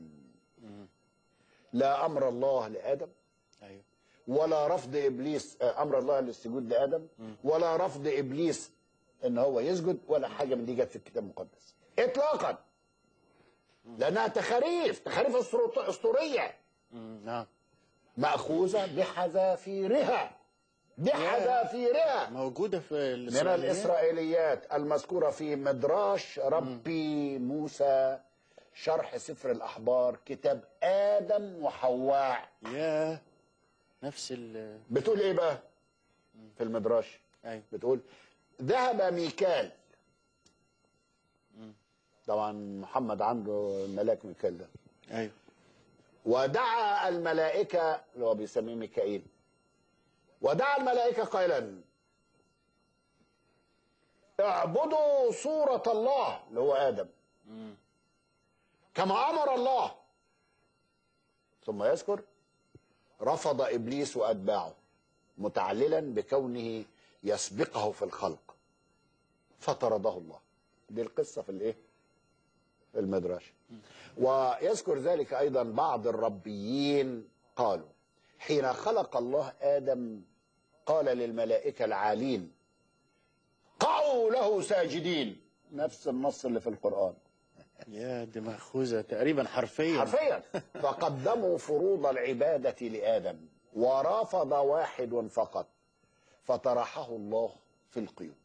لا أمر الله لآدم ايوه ولا رفض إبليس آه، أمر الله للسجود لآدم ولا رفض إبليس إن هو يسجد ولا حاجة من دي جت في الكتاب المقدس إطلاقا لأنها تخاريف تخاريف أسطورة- أسطورية مم. نعم مأخوذة بحذافيرها بحذافيرها موجوده في من الإسرائيليات. الإسرائيليات المذكورة في مدراش ربي موسى شرح سفر الأحبار كتاب آدم وحواء يا نفس ال بتقول إيه بقى في المدراش ايوه بتقول ذهب ميكال طبعا محمد عنده الملاك ميكال ده ايوه ودعا الملائكة اللي هو بيسميه ميكائيل ودعا الملائكة قائلا اعبدوا صورة الله اللي هو آدم كما أمر الله ثم يذكر رفض إبليس وأتباعه متعللا بكونه يسبقه في الخلق فطرده الله دي القصة في الإيه؟ في المدرسة ويذكر ذلك أيضا بعض الربيين قالوا حين خلق الله آدم قال للملائكة العالين قعوا له ساجدين نفس النص اللي في القرآن يا دي مأخوذة تقريبا حرفيا حرفيا فقدموا فروض العبادة لآدم ورفض واحد فقط فطرحه الله في القيود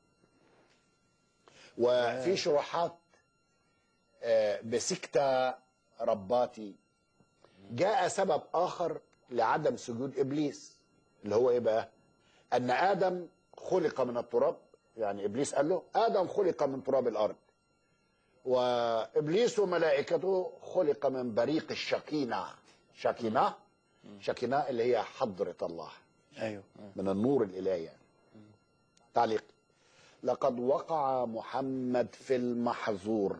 وفي شروحات آه، بسكتة رباتي جاء سبب آخر لعدم سجود إبليس اللي هو إيه بقى أن آدم خلق من التراب يعني إبليس قال له آدم خلق من تراب الأرض وابليس وملائكته خلق من بريق الشكينه شكينه شكينه اللي هي حضره الله ايوه من النور الالهي يعني. تعليق لقد وقع محمد في المحظور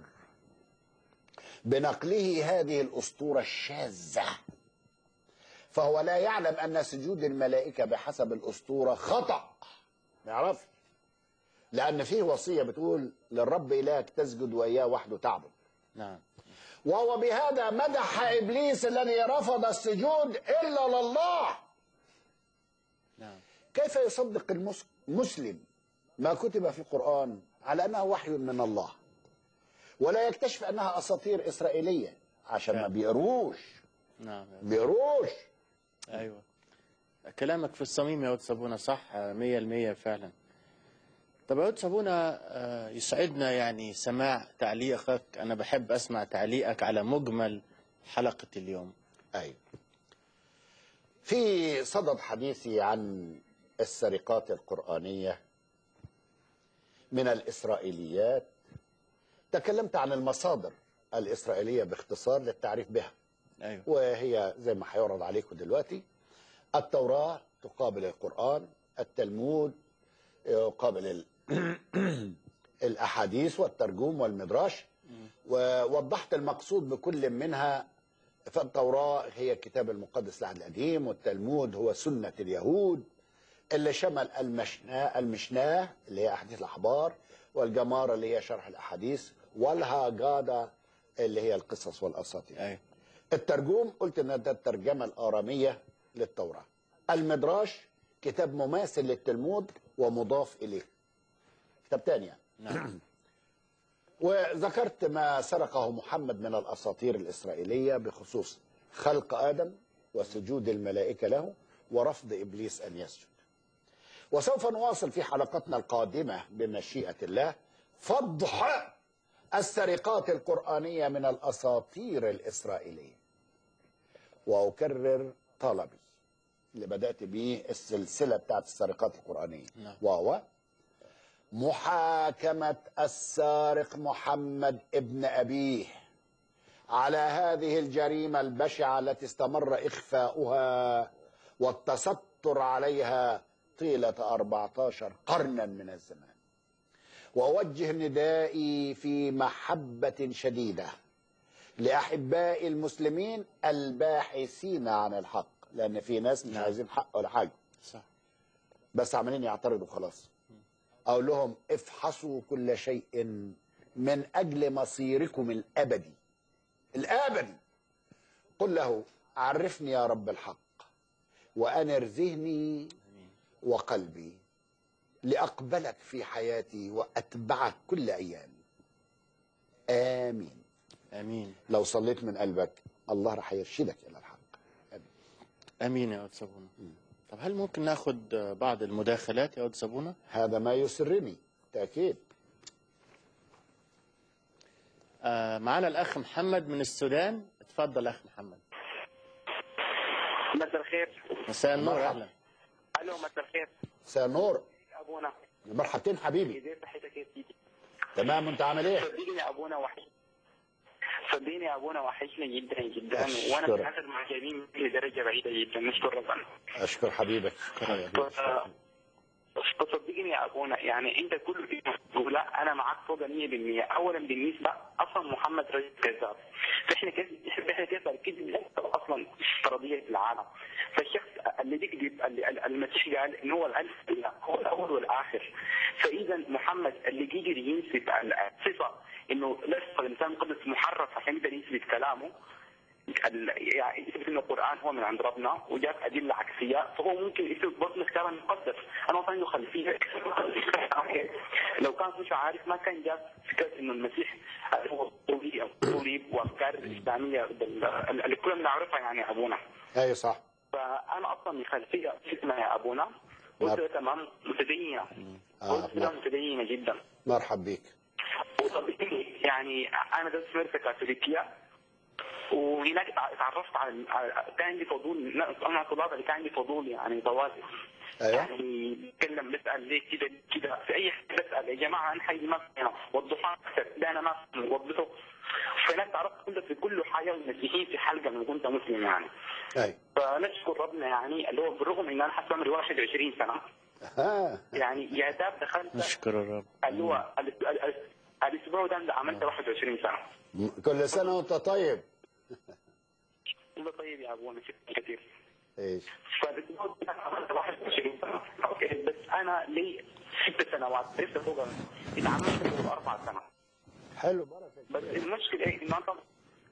بنقله هذه الاسطوره الشاذه فهو لا يعلم ان سجود الملائكه بحسب الاسطوره خطا ما يعرفش لان فيه وصيه بتقول للرب الهك تسجد واياه وحده تعبد نعم وهو بهذا مدح ابليس الذي رفض السجود الا لله نعم كيف يصدق المس- المسلم ما كتب في القران على انها وحي من الله ولا يكتشف انها اساطير اسرائيليه عشان ما نعم. بيقروش نعم بيقروش ايوه كلامك في الصميم يا ود صابونه صح مية المية فعلا طب يا ود صابونه آه، يسعدنا يعني سماع تعليقك انا بحب اسمع تعليقك على مجمل حلقه اليوم ايوه في صدد حديثي عن السرقات القرآنية من الإسرائيليات تكلمت عن المصادر الإسرائيلية باختصار للتعريف بها ايوه وهي زي ما هيعرض عليكم دلوقتي التوراة تقابل القرآن التلمود يقابل ال- الأحاديث والترجوم والمدراش ووضحت المقصود بكل منها فالتوراة هي الكتاب المقدس العهد القديم والتلمود هو سنة اليهود اللي شمل المشناه المشناه اللي هي أحاديث الأحبار والجمارة اللي هي شرح الأحاديث والهاجادة اللي هي القصص والأساطير ايوه الترجوم قلت ان ده الترجمه الاراميه للتوراه المدراش كتاب مماثل للتلمود ومضاف اليه كتاب تاني يعني. نعم وذكرت ما سرقه محمد من الاساطير الاسرائيليه بخصوص خلق ادم وسجود الملائكه له ورفض ابليس ان يسجد وسوف نواصل في حلقتنا القادمه بمشيئه الله فضح السرقات القرانيه من الاساطير الاسرائيليه واكرر طلبي اللي بدات به السلسله بتاعت السرقات القرانيه نعم. وهو محاكمه السارق محمد ابن ابيه على هذه الجريمه البشعه التي استمر اخفاؤها والتستر عليها طيله 14 قرنا من الزمان واوجه ندائي في محبه شديده لاحباء المسلمين الباحثين عن الحق لان في ناس مش نعم. عايزين حق ولا حاجه صح بس عمالين يعترضوا خلاص اقول لهم افحصوا كل شيء من اجل مصيركم الابدي الابدي قل له عرفني يا رب الحق وانر ذهني وقلبي لاقبلك في حياتي واتبعك كل ايامي امين امين لو صليت من قلبك الله راح يرشدك الى الحق آمين. امين يا قدس ابونا طب هل ممكن ناخد بعض المداخلات يا قدس ابونا هذا ما يسرني تاكيد آه معنا الاخ محمد من السودان اتفضل اخ محمد مساء الخير مساء النور مرحبا. اهلا الو مساء الخير سنور ابونا مرحبتين حبيبي ازاي صحتك يا سيدي تمام انت عامل ايه صدقني يا ابونا وحش صدقني يا ابونا وحشني جدا جدا أشكرك. وانا بتعامل مع جميع لدرجه بعيده جدا نشكر ربنا اشكر حبيبك ف- فصدقني يا ابونا يعني انت كل تقول لا انا معاك فوق 100% اولا بالنسبه اصلا محمد رجل كذاب فاحنا كيف احنا كيف الكذب ليس اصلا افتراضيه العالم فالشخص اللي بيكذب اللي- المسيح قال ان هو الالف لا هو الاول والاخر فاذا محمد اللي يقدر ينسب الصفه انه ليس الانسان المقدس محرف عشان يقدر يثبت كلامه ال- يعني يثبت ان القران هو من عند ربنا وجاب ادله عكسيه فهو ممكن يثبت برضه الكتاب المقدس انا ما عنده خلفيه لو كان مش عارف ما كان جاب فكره انه المسيح هو طولي او طولي وافكار اسلاميه بال- اللي كلنا بنعرفها يعني يا ابونا اي صح فانا اصلا من خلفيه فتنه يا ابونا نعم. قلت تمام متدينه آه، قلت نعم. متدينه جدا مرحب بيك وطبيعي يعني انا درست في مدرسه كاثوليكيه وهناك اتعرفت على على- كان عندي فضول انا الطلاب اللي كان عندي فضول يعني طوال ايوه يعني بتكلم بسال ليه كده كده في اي حاجه بسال يا جماعه انا حي ما فهمنا وضحوا اكثر لا انا ما فهمت وضحوا فهناك تعرفت كنت في كل حاجه المسيحيين في حلقه من كنت مسلم يعني اي فنشكر ربنا يعني اللي هو بالرغم ان انا حتى عمري 21 سنه ها يعني يا داب دخلت نشكر الرب اللي هو ال- ال- ال- الاسبوع ده عملت 21 سنه كل سنه وانت طيب الله طيب يا ابونا شكرا كثير ايش فالاسبوع ده عملت 21 سنه اوكي بس انا لي ست سنوات لسه فوق اتعملت فوق اربع سنوات حلو بركه بس المشكله ايه ان انت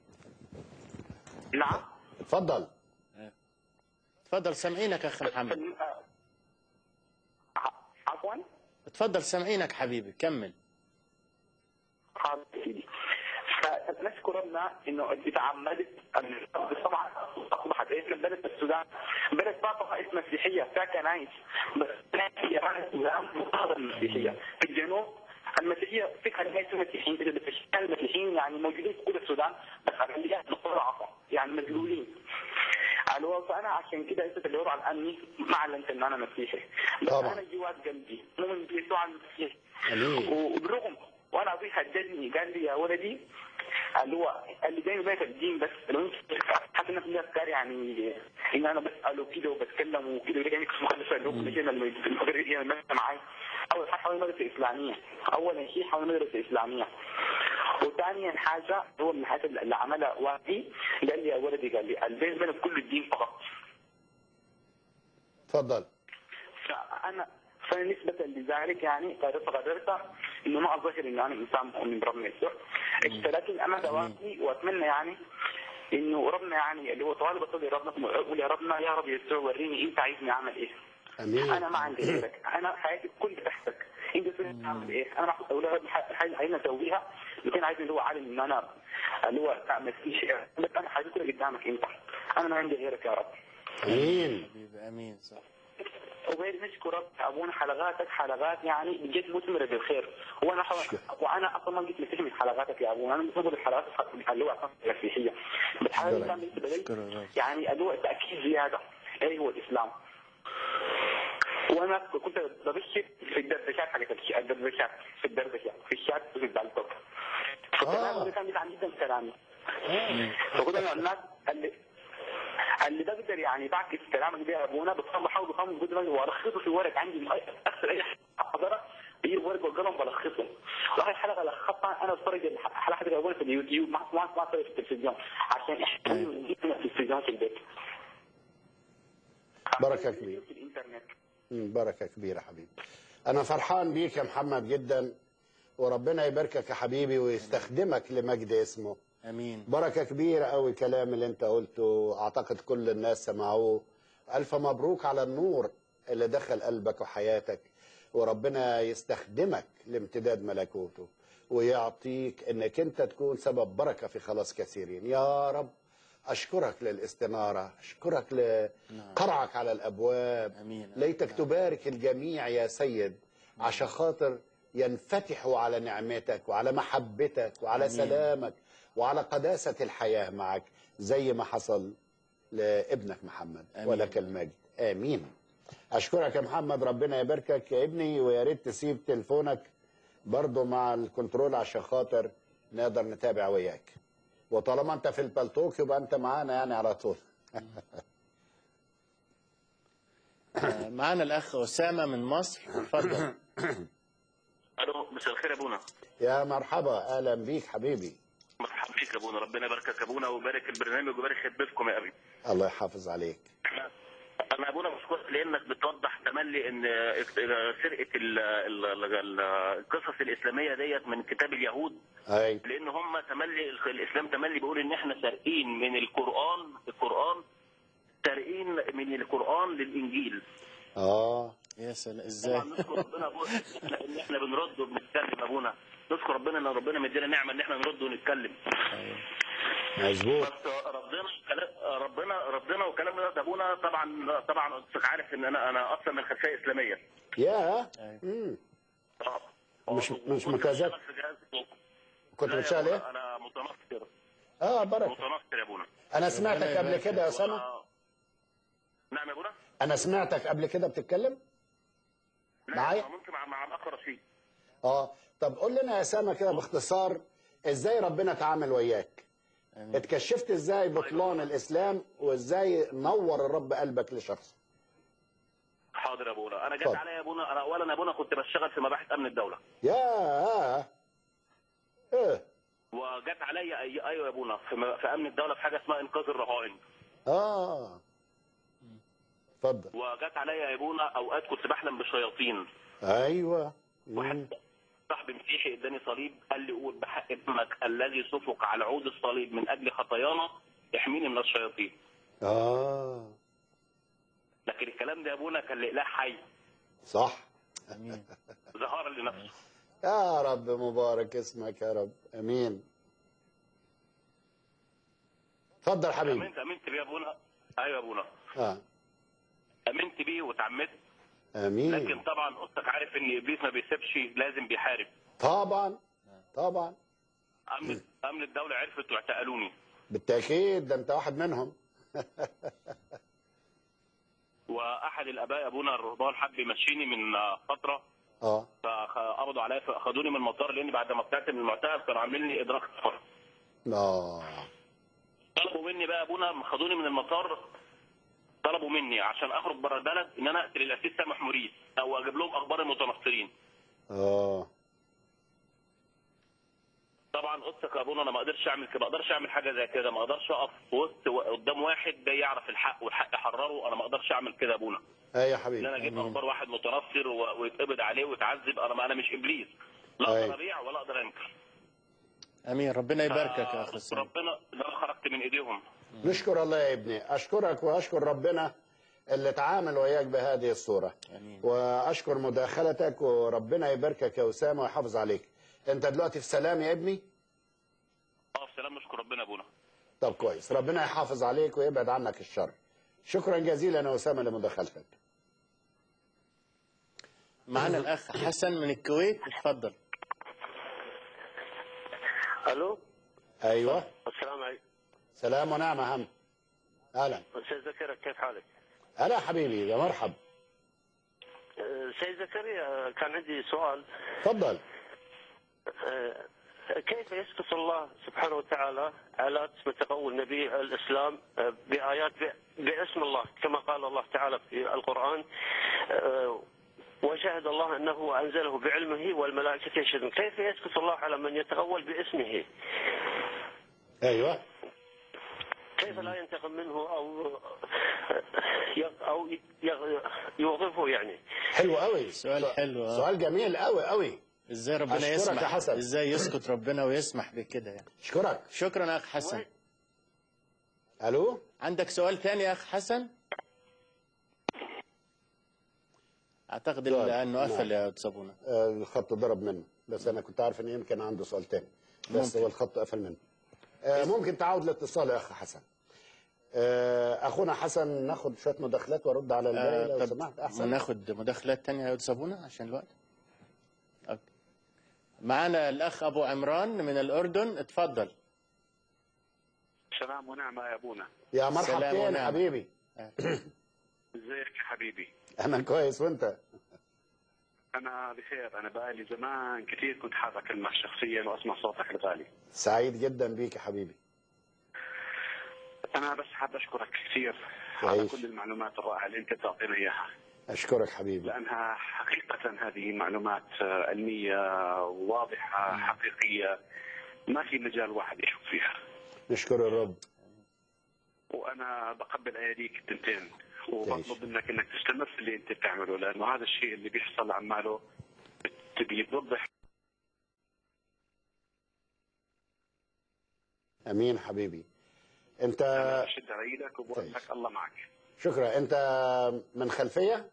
نعم اتفضل تفضل سامعينك اخ محمد فالم- آه، ع- عفوا تفضل سامعينك حبيبي كمل حاضر يا سيدي فنشكر ربنا انه تعمدت أن- طبعا اصبحت اسم بلد السودان بلد فيها اسم مسيحيه فيها كنايس بس هي بلد السودان مضطهده المسيحيه في الجنوب المسيحيه في كنايس مسيحيين في الشمال المسيحيين يعني موجودين في كل السودان بس اغلبيه مضاعفه يعني مذلولين الو فانا عشان كده لسه الوضع الامني ما اعلنت ان انا مسيحي بس طبعا. انا جوات قلبي مؤمن بيسوع المسيح امين وبالرغم وانا ابوي هددني قال لي يا ولدي اللي هو اللي دايما بيت الدين بس لو انت حتى انا في افكار يعني ان انا بساله كده وبتكلم وكده يعني كنت مخلص اللي هو كل شيء لما المدرس هي ماشيه معاي اول حاجه حول مدرسه اسلاميه اول شيء حول مدرسه اسلاميه وثانيا حاجه هو من الحاجات اللي عملها والدي قال لي يا ولدي قال لي البين بين كل الدين فقط اتفضل فانا فنسبة لذلك يعني قررت قررت انه ما اظهر انه انا انسان مؤمن بربنا يسوع لكن انا دوامي واتمنى يعني انه ربنا يعني اللي هو طالب اصلي ربنا اقول يا ربنا يا رب يسوع وريني انت عايزني اعمل ايه امين انا ما عندي غيرك انا حياتي كل تحتك انت تقول اعمل ايه انا ما اقول يا رب حاجه عايزني اسويها لكن عايزني اللي هو عالم ان انا اللي هو اعمل في شيء بس انا حاجتي كلها قدامك انت انا ما عندي غيرك يا رب امين حبيبي امين صح وغير نشكر رب ابونا حلقاتك حلقات يعني بجد مثمره بالخير وانا حو... وانا اصلا ما جيت مسيح من حلقاتك يا ابونا انا مفضل الحلقات اللي هو أصلاً المسيحيه بس حاجه كان بالنسبه لي شكرا رب. يعني اللي هو تاكيد زياده ايه هو الاسلام وانا كنت ببشر في الدردشات حقت الش- الدردشات في الدردشه في الشات وفي البالتوك فكلامي ده كان بيتعب جدا كلامي فكنت انا الناس اللي اللي بقدر يعني بعكس كلامك ده يا ابونا بصراحه بحاول بفهم قدر والخصه في ورق عندي اكثر اي حاجه بجيب ورق والقلم بلخصه واخر الحلقه لخصتها انا بتفرج الحلقه دي ابونا في اليوتيوب ما ما ما في التلفزيون عشان احنا نجيب التلفزيون في البيت بركة كبيرة. في الانترنت مم، بركه كبيره حبيبي انا فرحان بيك يا محمد جدا وربنا يباركك يا حبيبي ويستخدمك لمجد اسمه امين بركه كبيره قوي كلام اللي انت قلته اعتقد كل الناس سمعوه الف مبروك على النور اللي دخل قلبك وحياتك وربنا يستخدمك لامتداد ملكوته ويعطيك انك انت تكون سبب بركه في خلاص كثيرين يا رب اشكرك للاستناره اشكرك لقرعك على الابواب امين ليتك تبارك الجميع يا سيد عشان خاطر ينفتحوا على نعمتك وعلى محبتك وعلى آمين. سلامك وعلى قداسة الحياة معك زي ما حصل لابنك محمد آمين. ولك المجد آمين أشكرك يا محمد ربنا يباركك يا ابني ويا ريت تسيب تليفونك برضه مع الكنترول عشان خاطر نقدر نتابع وياك وطالما انت في البلتوك يبقى انت معانا يعني على طول آه، معانا الاخ اسامه من مصر اتفضل الو مساء الخير يا ابونا يا مرحبا اهلا بيك حبيبي مرحبا بيك يا ابونا ربنا يباركك يا ابونا ويبارك البرنامج ويبارك خدمتكم يا ابي الله يحافظ عليك انا ابونا بشكرك لانك بتوضح تملي ان سرقه ال- ال- ال- القصص الاسلاميه ديت من كتاب اليهود اي لان هم تملي الاسلام تملي بيقول ان احنا سارقين من القران القران سارقين من القران للانجيل اه يا سلام ازاي طبعا نشكر ربنا يا ابونا ان احنا بنرد وبنتكلم يا ابونا نشكر ربنا ان ربنا مدينا نعمه ان احنا نرد ونتكلم أيوة. مظبوط بس ربنا ربنا ربنا وكلام ده ابونا طبعا طبعا حضرتك عارف ان انا انا اصلا من خلفيه اسلاميه يا أيوة. مم. آه. مش- مش وكنت متذكر. بشتغل في جهاز- كنت لا يا بتشتغل أبونا، ايه؟ انا متنصر اه بركه متنصر يا ابونا انا سمعتك ربنا قبل يبارك كده يا فيك. اسامه آه. نعم يا ابونا انا سمعتك قبل كده بتتكلم لا معايا؟ أنا ممكن مع مع الاخ رشيد اه طب قول لنا يا اسامه كده باختصار ازاي ربنا اتعامل وياك آمين. اتكشفت ازاي بطلان الاسلام وازاي نور الرب قلبك لشخص حاضر يا ابونا انا جت اتفضل. عليا يا ابونا انا اولا يا ابونا كنت بشتغل في مباحث امن الدوله يا ايه وجت عليا أي- ايوه يا ابونا في, م- في امن الدوله في حاجه اسمها انقاذ الرهائن اه اتفضل وجت عليا يا ابونا اوقات كنت بحلم بشياطين ايوه مم. واحد صاحبي مسيحي اداني صليب قال لي قول بحق دمك الذي سفك على عود الصليب من اجل خطايانا يحميني من الشياطين اه لكن الكلام ده يا ابونا كان لاله حي صح امين ظهر لنفسه يا رب مبارك اسمك يا رب امين اتفضل حبيبي امنت امنت بيه يا ابونا ايوه يا ابونا اه امنت بيه واتعمدت لكن امين طبعا قصتك عارف ان ابليس ما بيسيبش لازم بيحارب طبعا طبعا امن امن الدوله عرفت واعتقلوني بالتاكيد ده انت واحد منهم واحد الاباء يا ابونا الرهبان حب يمشيني من فتره اه فقبضوا عليا فاخدوني من المطار لان بعد ما طلعت من المعتقل كانوا عاملين لي ادراك سفر اه طلبوا مني بقى ابونا لما خدوني من المطار طلبوا مني عشان اخرج بره البلد ان انا اقتل الاسيس سامح مريد او اجيب لهم اخبار المتنصرين اه طبعا قصتك يا ابونا انا ما اقدرش اعمل كده ما اقدرش اعمل حاجه زي كده ما اقدرش اقف في وسط قدام واحد جاي يعرف الحق والحق يحرره انا ما اقدرش اعمل كده يا ابونا اي يا ان حبيبي انا اجيب آمين. اخبار واحد متنصر و- ويتقبض عليه ويتعذب انا ما انا مش ابليس لا أي. اقدر ابيع ولا اقدر انكر امين ربنا يباركك يا اخ فأشكر اسامه ربنا ان انا خرجت من ايديهم نشكر الله يا ابني اشكرك واشكر ربنا اللي تعامل وياك بهذه الصوره امين واشكر مداخلتك وربنا يباركك يا اسامه ويحافظ عليك انت دلوقتي في سلام يا ابني اه سلام نشكر ربنا يا ابونا طب كويس ربنا يحافظ عليك ويبعد عنك الشر شكرا جزيلا يا اسامه لمداخلتك معانا الاخ حسن من الكويت اتفضل الو ايوه السلام عليكم سلام ونعمه هم اهلا استاذ زكريا كيف حالك؟ هلا حبيبي يا مرحب أه، سيد زكريا أه، كان عندي سؤال تفضل أه، كيف يسقط الله سبحانه وتعالى على اسم تقول نبي الاسلام أه، بايات ب- باسم الله كما قال الله تعالى في القران أه، وشهد الله انه انزله بعلمه والملائكه يشهدون، كيف يسقط الله على من يتقول باسمه؟ ايوه كيف لا ينتقم منه او او او يغ- يوظفه يعني حلو قوي سؤال حلو، آه. سؤال جميل قوي قوي ازاي ربنا أشكرك يسمح يا حسن. ازاي يسكت ربنا ويسمح بكده يعني اشكرك شكرا اخ حسن الو عندك سؤال ثاني يا اخ حسن اعتقد سؤال. انه قفل نعم. يا صابونه آه، الخط ضرب منه بس انا كنت عارف ان يمكن عنده سؤال تاني بس ممكن. هو الخط قفل منه آه، ممكن تعود الاتصال يا اخ حسن آه، اخونا حسن ناخد شويه مداخلات وارد على الباقي لو طب سمحت احسن ناخد مداخلات تانية يا صابونه عشان الوقت أوكي. معانا الاخ ابو عمران من الاردن اتفضل سلام ونعمة يا أبونا يا سلام مرحبتين ونعم. حبيبي ازيك يا حبيبي انا كويس وانت أنا بخير أنا بقالي زمان كثير كنت حابب أكلمك شخصيا وأسمع صوتك الغالي سعيد جدا بيك يا حبيبي أنا بس حاب أشكرك كثير على تعيش. كل المعلومات الرائعة اللي أنت بتعطينا إياها اشكرك حبيبي لأنها حقيقة هذه معلومات آه، علمية واضحة حقيقية ما في مجال واحد يشك فيها نشكر الرب وانا بقبل ايديك التنتين تعيش. وبطلب منك انك تستمر في اللي انت بتعمله لانه هذا الشيء اللي بيحصل عماله تبي توضح امين حبيبي انت انا بشد على ايدك وبقول تعيش. لك الله معك شكرا انت من خلفيه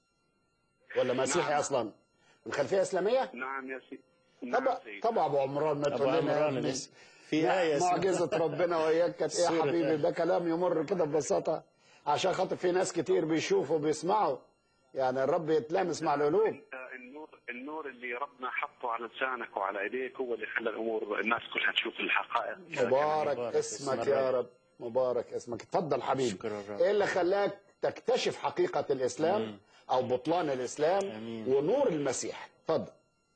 ولا مسيحي نعم. اصلا من خلفيه اسلاميه نعم يا سيدي نعم طبعا سيدي. طبعا ابو عمران ما ابو تقول لنا يا عمران ابني. الاسم في ايه اسمها- معجزه ربنا وياك كانت ايه يا سورة حبيبي آية. ده كلام يمر كده ببساطه عشان خاطر في ناس كتير بيشوفوا وبيسمعوا يعني الرب يتلامس مع القلوب انت النور النور اللي ربنا حطه على لسانك وعلى ايديك هو اللي خلى الامور الناس كلها تشوف الحقائق مبارك مبارك اسمك اسم يا الرب. رب مبارك اسمك اتفضل حبيبي شكرا الرب. ايه اللي خلاك تكتشف حقيقه الاسلام او بطلان الاسلام آمين. ونور المسيح اتفضل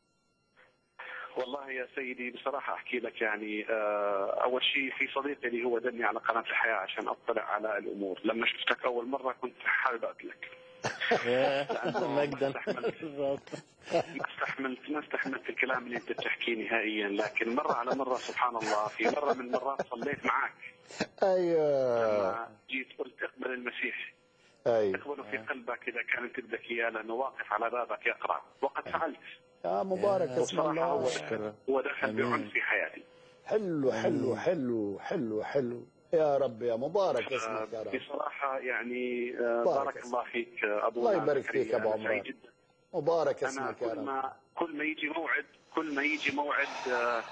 والله يا سيدي بصراحة أحكي لك يعني آه، أول شيء في صديقي اللي هو دلني على قناة الحياة عشان أطلع على الأمور لما شفتك أول مرة كنت حابب أقتلك يا لأنه مجدا ما استحملت. الرب. ما استحملت ما استحملت الكلام اللي أنت بتحكيه نهائيا لكن مرة على مرة سبحان الله في مرة من المرات صليت معك ايوه لما جيت قلت اقبل المسيح ايوه اقبله في قلبك إذا كان أنت بدك إياه لأنه واقف على بابك يقرأ وقد فعلت يا مبارك يا اسم وبصراحة هو الله أشكره. هو دخل آمين. بعنف في حياتي حلو حلو حلو حلو حلو يا رب يا مبارك اسمك يا رب بصراحة يعني آه، بارك بارك اسمك. الله فيك آه، أبونا الله يبارك زكريا. فيك يا أبو أنا سعيد عمران. جدا مبارك أنا اسمك يا كل رب ما كل ما يجي موعد كل ما يجي موعد آه،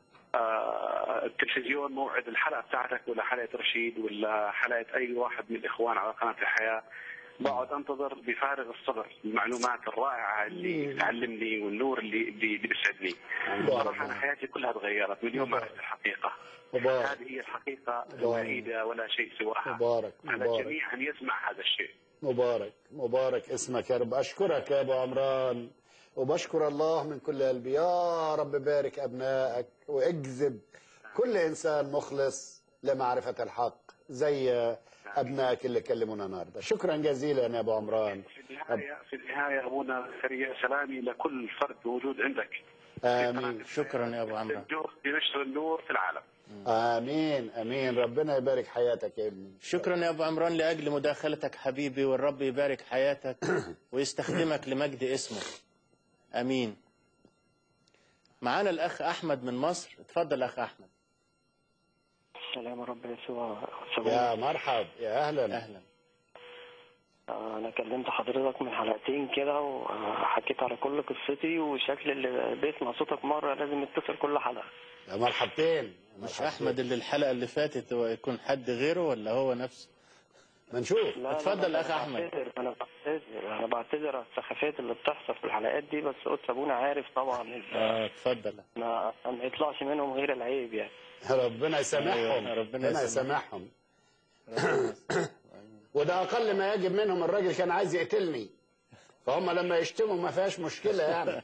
آه، التلفزيون موعد الحلقة بتاعتك ولا حلقة رشيد ولا حلقة أي واحد من الإخوان على قناة الحياة بقعد انتظر بفارغ الصبر المعلومات الرائعه اللي بتعلمني والنور اللي اللي اللي بيسعدني. صراحه انا حياتي كلها تغيرت من يوم ما عرفت الحقيقه. مبارك هذه هي الحقيقه الوحيده ولا شيء سواها. مبارك على مبارك الجميع ان يسمع هذا الشيء. مبارك مبارك اسمك يا رب أشكرك يا أبو عمران وبشكر الله من كل قلبي يا رب بارك أبنائك واجذب كل إنسان مخلص لمعرفة الحق زي أبنائك اللي كلمونا النهارده شكرا جزيلا يا أبو عمران في النهايه في النهايه ابونا زكريا سلامي لكل فرد موجود عندك. آمين شكرا يا ابو عمرو الجهد لنشر النور في العالم. آمين آمين ربنا يبارك حياتك يا ابني شكرا يا ابو عمران لاجل مداخلتك حبيبي والرب يبارك حياتك ويستخدمك لمجد اسمه امين معانا الاخ احمد من مصر اتفضل اخ احمد سلام رب يسوع يا مرحب يا أهلا اهلا انا كلمت حضرتك من حلقتين كده وحكيت على كل قصتي وشكل اللي بيسمع صوتك مره لازم يتصل كل حلقه يا مرحبتين يا مش مرحبتين. احمد اللي الحلقه اللي فاتت هو يكون حد غيره ولا هو نفسه ما نشوف لا اتفضل لا أخ أحمد. بعتذر انا بعتذر انا بعتذر على السخافات اللي بتحصل في الحلقات دي بس قلت ابونا عارف طبعا ال- اه اتفضل ما ما يطلعش منهم غير العيب يعني ربنا يسامحهم أيوة، ربنا ربنا يسامحهم. يسامحهم وده اقل ما يجب منهم الراجل كان عايز يقتلني فهم لما يشتموا ما فيهاش مشكله يعني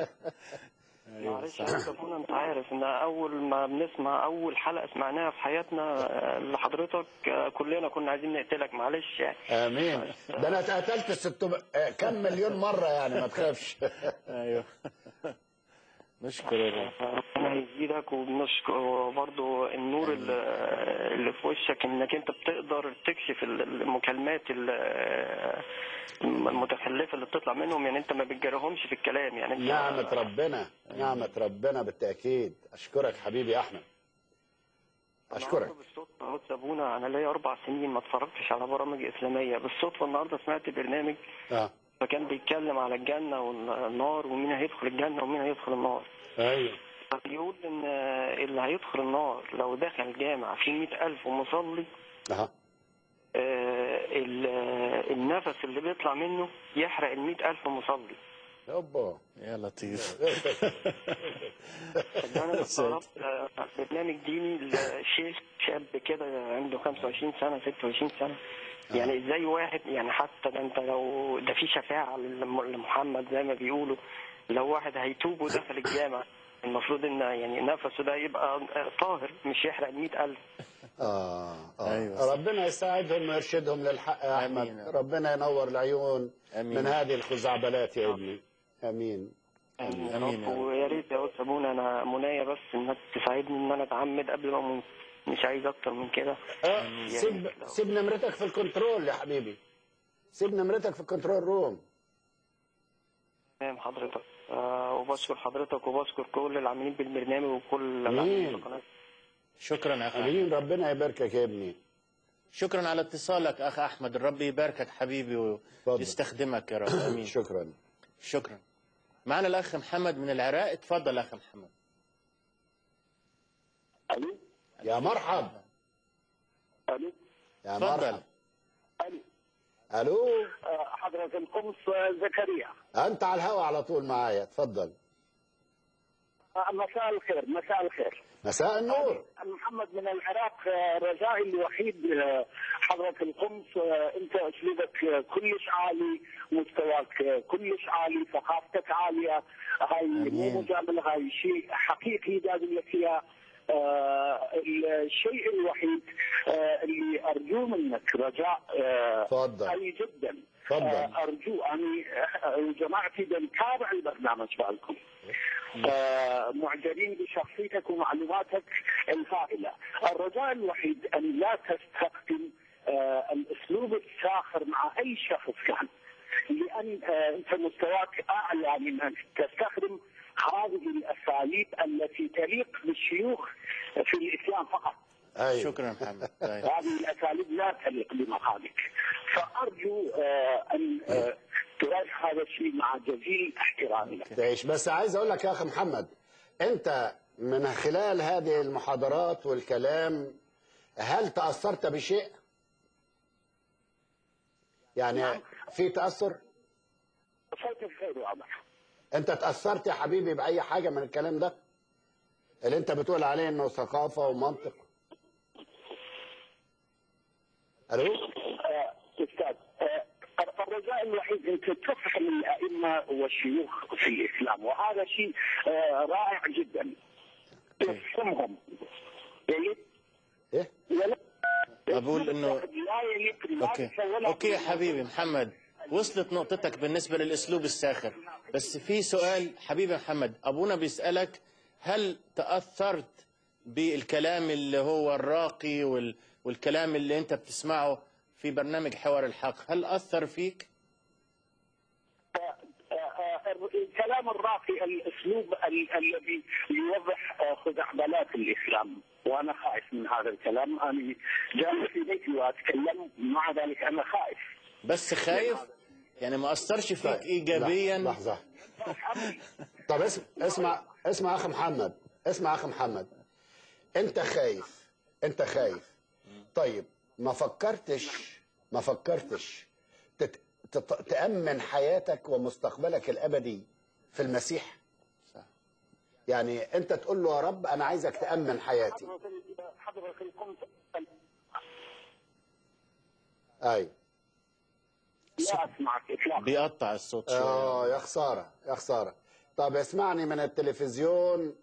معلش يا أستاذ ابونا انت عارف ان اول ما بنسمع اول حلقه سمعناها في حياتنا آه، لحضرتك آه، كلنا كنا عايزين نقتلك معلش يعني امين ده انا اتقتلت ست كم مليون مره يعني ما تخافش ايوه نشكر الرب ربنا الله يزيدك وبنشكر برضه النور اللي اللي في وشك انك انت بتقدر تكشف ال- المكالمات ال- المتخلفه اللي بتطلع منهم يعني انت ما بتجرهمش في الكلام يعني انت نعمة ربنا نعمة ربنا بالتأكيد أشكرك حبيبي أحمد أشكرك النهارده بالصدفه اهو سابونا انا ليا اربع سنين ما اتفرجتش على برامج اسلاميه بالصدفه النهارده سمعت برنامج اه فكان بيتكلم على الجنه والنار ومين هيدخل الجنه ومين هيدخل النار ايوه بيقول ان اللي هيدخل النار لو دخل جامع فيه مئة ألف مصلي اها آه، ال- النفس اللي بيطلع منه يحرق المئة ألف مصلي يابا يا لطيف اللي أنا استغربت آه، برنامج ديني لشيخ شاب كده عنده 25 سنة 26 سنة يعني ازاي واحد يعني حتى ده انت لو ده في شفاعة لم- لمحمد زي ما بيقولوا لو واحد هيتوب ودخل الجامع المفروض ان يعني نفسه ده يبقى آه، طاهر مش يحرق المئة ألف آه, آه. أيوة صح. ربنا يساعدهم ويرشدهم للحق يا أحمد آمين يا رب. ربنا ينور العيون آمين. من هذه الخزعبلات يا ابني آمين آمين يا آمين يا رب رب. ويا ريت يا أستاذ أبونا أنا منايا بس إنك تساعدني إن أنا أتعمد قبل ما أموت مش عايز أكتر من كده آه. سيب سيب نمرتك في الكنترول يا حبيبي سيب نمرتك في الكنترول روم تمام حضرتك آه وبشكر حضرتك وبشكر كل العاملين بالبرنامج وكل آمين. العاملين بالقناة شكرا يا أخ أحمد. آمين ربنا يباركك يا ابني شكرا على اتصالك أخ أحمد الرب يباركك حبيبي اتفضل. ويستخدمك يا رب آمين شكرا شكرا معنا الأخ محمد من العراق اتفضل أخ محمد الو يا مرحب الو يا اتفضل مرحب الو الو آه، حضرة القمص آه، زكريا انت على الهوا على طول معايا اتفضل آه، مساء الخير مساء الخير مساء النور محمد من العراق آه، رجائي الوحيد آه، حضرة القمص آه، انت اسلوبك آه، كلش عالي مستواك آه، كلش عالي ثقافتك عاليه هاي آمين. مو مجامل هاي شيء حقيقي لازم لك اياه آه، الشيء الوحيد آه، اللي ارجوه منك رجاء آه، تفضل. قوي جدا تفضل. آه، ارجو اني آه، وجماعتي بنتابع البرنامج مالكم آه، معجبين بشخصيتك ومعلوماتك الهائله الرجاء الوحيد ان لا تستخدم آه، الاسلوب الساخر مع اي شخص كان لان آه، انت مستواك اعلى من ان تستخدم هذه الاساليب التي تليق بالشيوخ في الاسلام فقط ايوه شكرا محمد طيب. هذه الاساليب لا تليق بمقامك فارجو آه، ان آه، تراجع هذا الشيء مع جزيل احترامي لك تعيش بس عايز اقول لك يا اخي محمد انت من خلال هذه المحاضرات والكلام هل تاثرت بشيء يعني في تاثر صوتك غير واضح انت تاثرت يا حبيبي باي حاجه من الكلام ده اللي انت بتقول عليه انه ثقافه ومنطق الو آه، استاذ آه، الرجاء الوحيد ان تفهم الائمه والشيوخ في الاسلام وهذا شيء آه، رائع جدا تفهمهم يليق ايه ولا أقول إنه- لا يليق لا اوكي ولا اوكي يا حبيبي محمد وصلت نقطتك بالنسبه للاسلوب الساخر بس في سؤال حبيبي محمد ابونا بيسالك هل تاثرت بالكلام اللي هو الراقي وال... والكلام اللي انت بتسمعه في برنامج حوار الحق هل اثر فيك آه، آه، الكلام الراقي الاسلوب ال- الذي يوضح آه، خزعبلات الاسلام وانا خائف من هذا الكلام انا جالس في بيتي واتكلم مع ذلك انا خائف بس خايف يعني ما اثرش فيك طيب، ايجابيا لحظه طب اسمع اسمع اسمع اخ محمد اسمع اخ محمد انت خايف انت خايف طيب ما فكرتش ما فكرتش تت... تت... تأمن حياتك ومستقبلك الأبدي في المسيح صح. يعني أنت تقول له يا رب أنا عايزك تأمن حياتي حضرة القمص أي لا اسمعك اطلاقا بيقطع الصوت شويه آه يا خسارة يا خسارة طب اسمعني من التلفزيون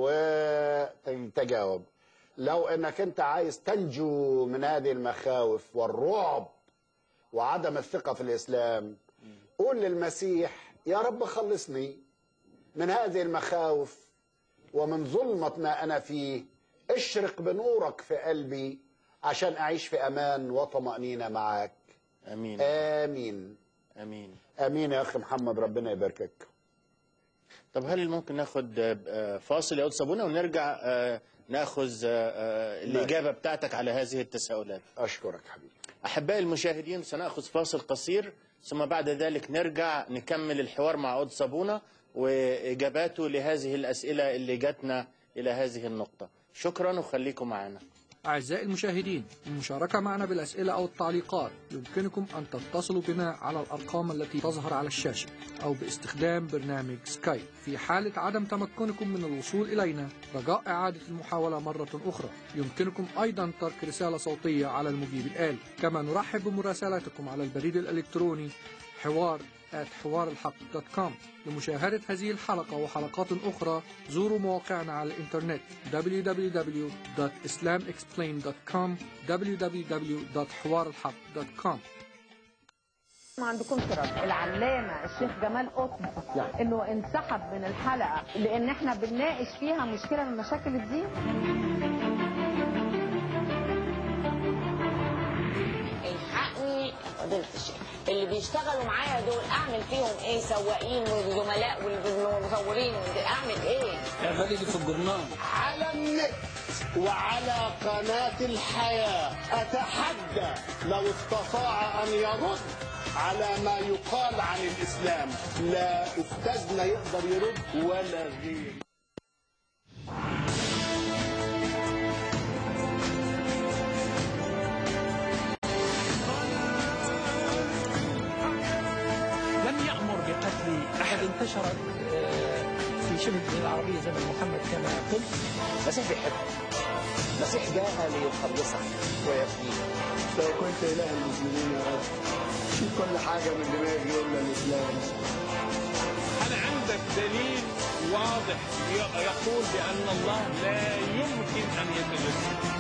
وتجاوب لو انك انت عايز تنجو من هذه المخاوف والرعب وعدم الثقة في الإسلام قول للمسيح يا رب خلصني من هذه المخاوف ومن ظلمة ما أنا فيه اشرق بنورك في قلبي عشان أعيش في أمان وطمأنينة معاك امين آمين امين آمين يا أخي محمد ربنا يباركك طب هل ممكن ناخد آه، فاصل يا أستاذ ابونا ونرجع آه، ناخذ آه، آه، الاجابه بتاعتك على هذه التساؤلات أشكرك حبيبي احبائي المشاهدين سناخذ فاصل قصير ثم بعد ذلك نرجع نكمل الحوار مع عود صابونه واجاباته لهذه الاسئله اللي جاتنا الى هذه النقطه شكرا وخليكم معنا أعزائي المشاهدين المشاركة معنا بالأسئلة أو التعليقات يمكنكم أن تتصلوا بنا على الأرقام التي تظهر على الشاشة أو باستخدام برنامج سكايب في حالة عدم تمكنكم من الوصول إلينا رجاء إعادة المحاولة مرة أخرى يمكنكم أيضا ترك رسالة صوتية على المجيب الآلي كما نرحب بمراسلاتكم على البريد الإلكتروني حوار حوار الحق دوت كوم لمشاهدة هذه الحلقة وحلقات أخرى زوروا مواقعنا على الإنترنت www.islamexplained.com www.حوارالحق.com ما عندكم رد العلامة الشيخ جمال قطب انه انسحب من الحلقة لان احنا بنناقش فيها مشكلة من مشاكل الدين الحقني يا فضيلة الشيخ اللي بيشتغلوا معايا دول اعمل فيهم ايه سواقين وزملاء والمصورين اعمل ايه على النت وعلى قناة الحياة أتحدى لو استطاع أن يرد على ما يقال عن الإسلام لا أستاذنا يقدر يرد ولا غير لم يأمر بقتل أحد انتشرت آه، في شبه الجزيرة العربية زمن محمد كما قلت المسيح بيحب المسيح جاء ليخلصك ويفديك لو كنت إله المسلمين يا رب شيل كل حاجة من دماغي إلا الإسلام هل عندك دليل واضح ي- يقول بأن الله لا يمكن أن يتجسد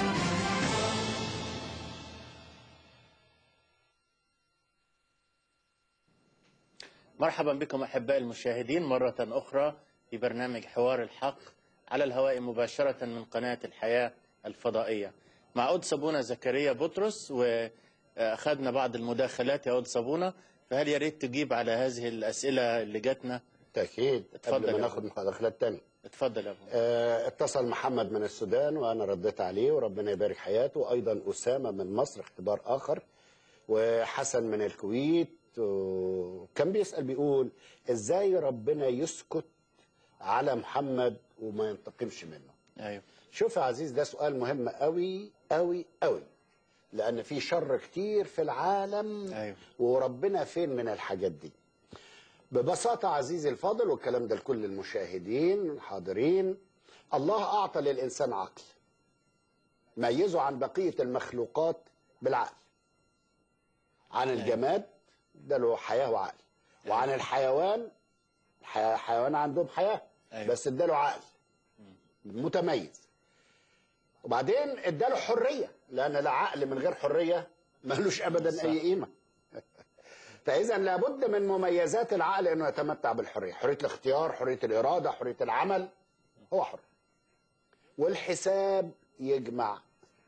مرحبا بكم احبائي المشاهدين مره اخرى في برنامج حوار الحق على الهواء مباشره من قناه الحياه الفضائيه مع عود صابونه زكريا بطرس واخذنا بعض المداخلات يا عود صابونه فهل يا ريت تجيب على هذه الاسئله اللي جاتنا تأكيد اتفضل قبل ما يا ناخد مداخلات تانية اتفضل يا ابو آه، اتصل محمد من السودان وانا رديت عليه وربنا يبارك حياته وايضا اسامه من مصر اختبار اخر وحسن من الكويت وكان بيسال بيقول ازاي ربنا يسكت على محمد وما ينتقمش منه ايوه شوف يا عزيز ده سؤال مهم قوي قوي قوي لان في شر كتير في العالم ايوه وربنا فين من الحاجات دي ببساطة عزيزي الفاضل والكلام ده لكل المشاهدين الحاضرين الله أعطى للإنسان عقل ميزه عن بقية المخلوقات بالعقل عن الجماد ده له حياة وعقل وعن الحيوان الحي- الحيوان عندهم حياة أيوة. بس اداله عقل متميز وبعدين اداله حرية لأن لا عقل من غير حرية ملوش أبدا صح. أي قيمة فاذا لابد من مميزات العقل انه يتمتع بالحريه حريه الاختيار حريه الاراده حريه العمل هو حر والحساب يجمع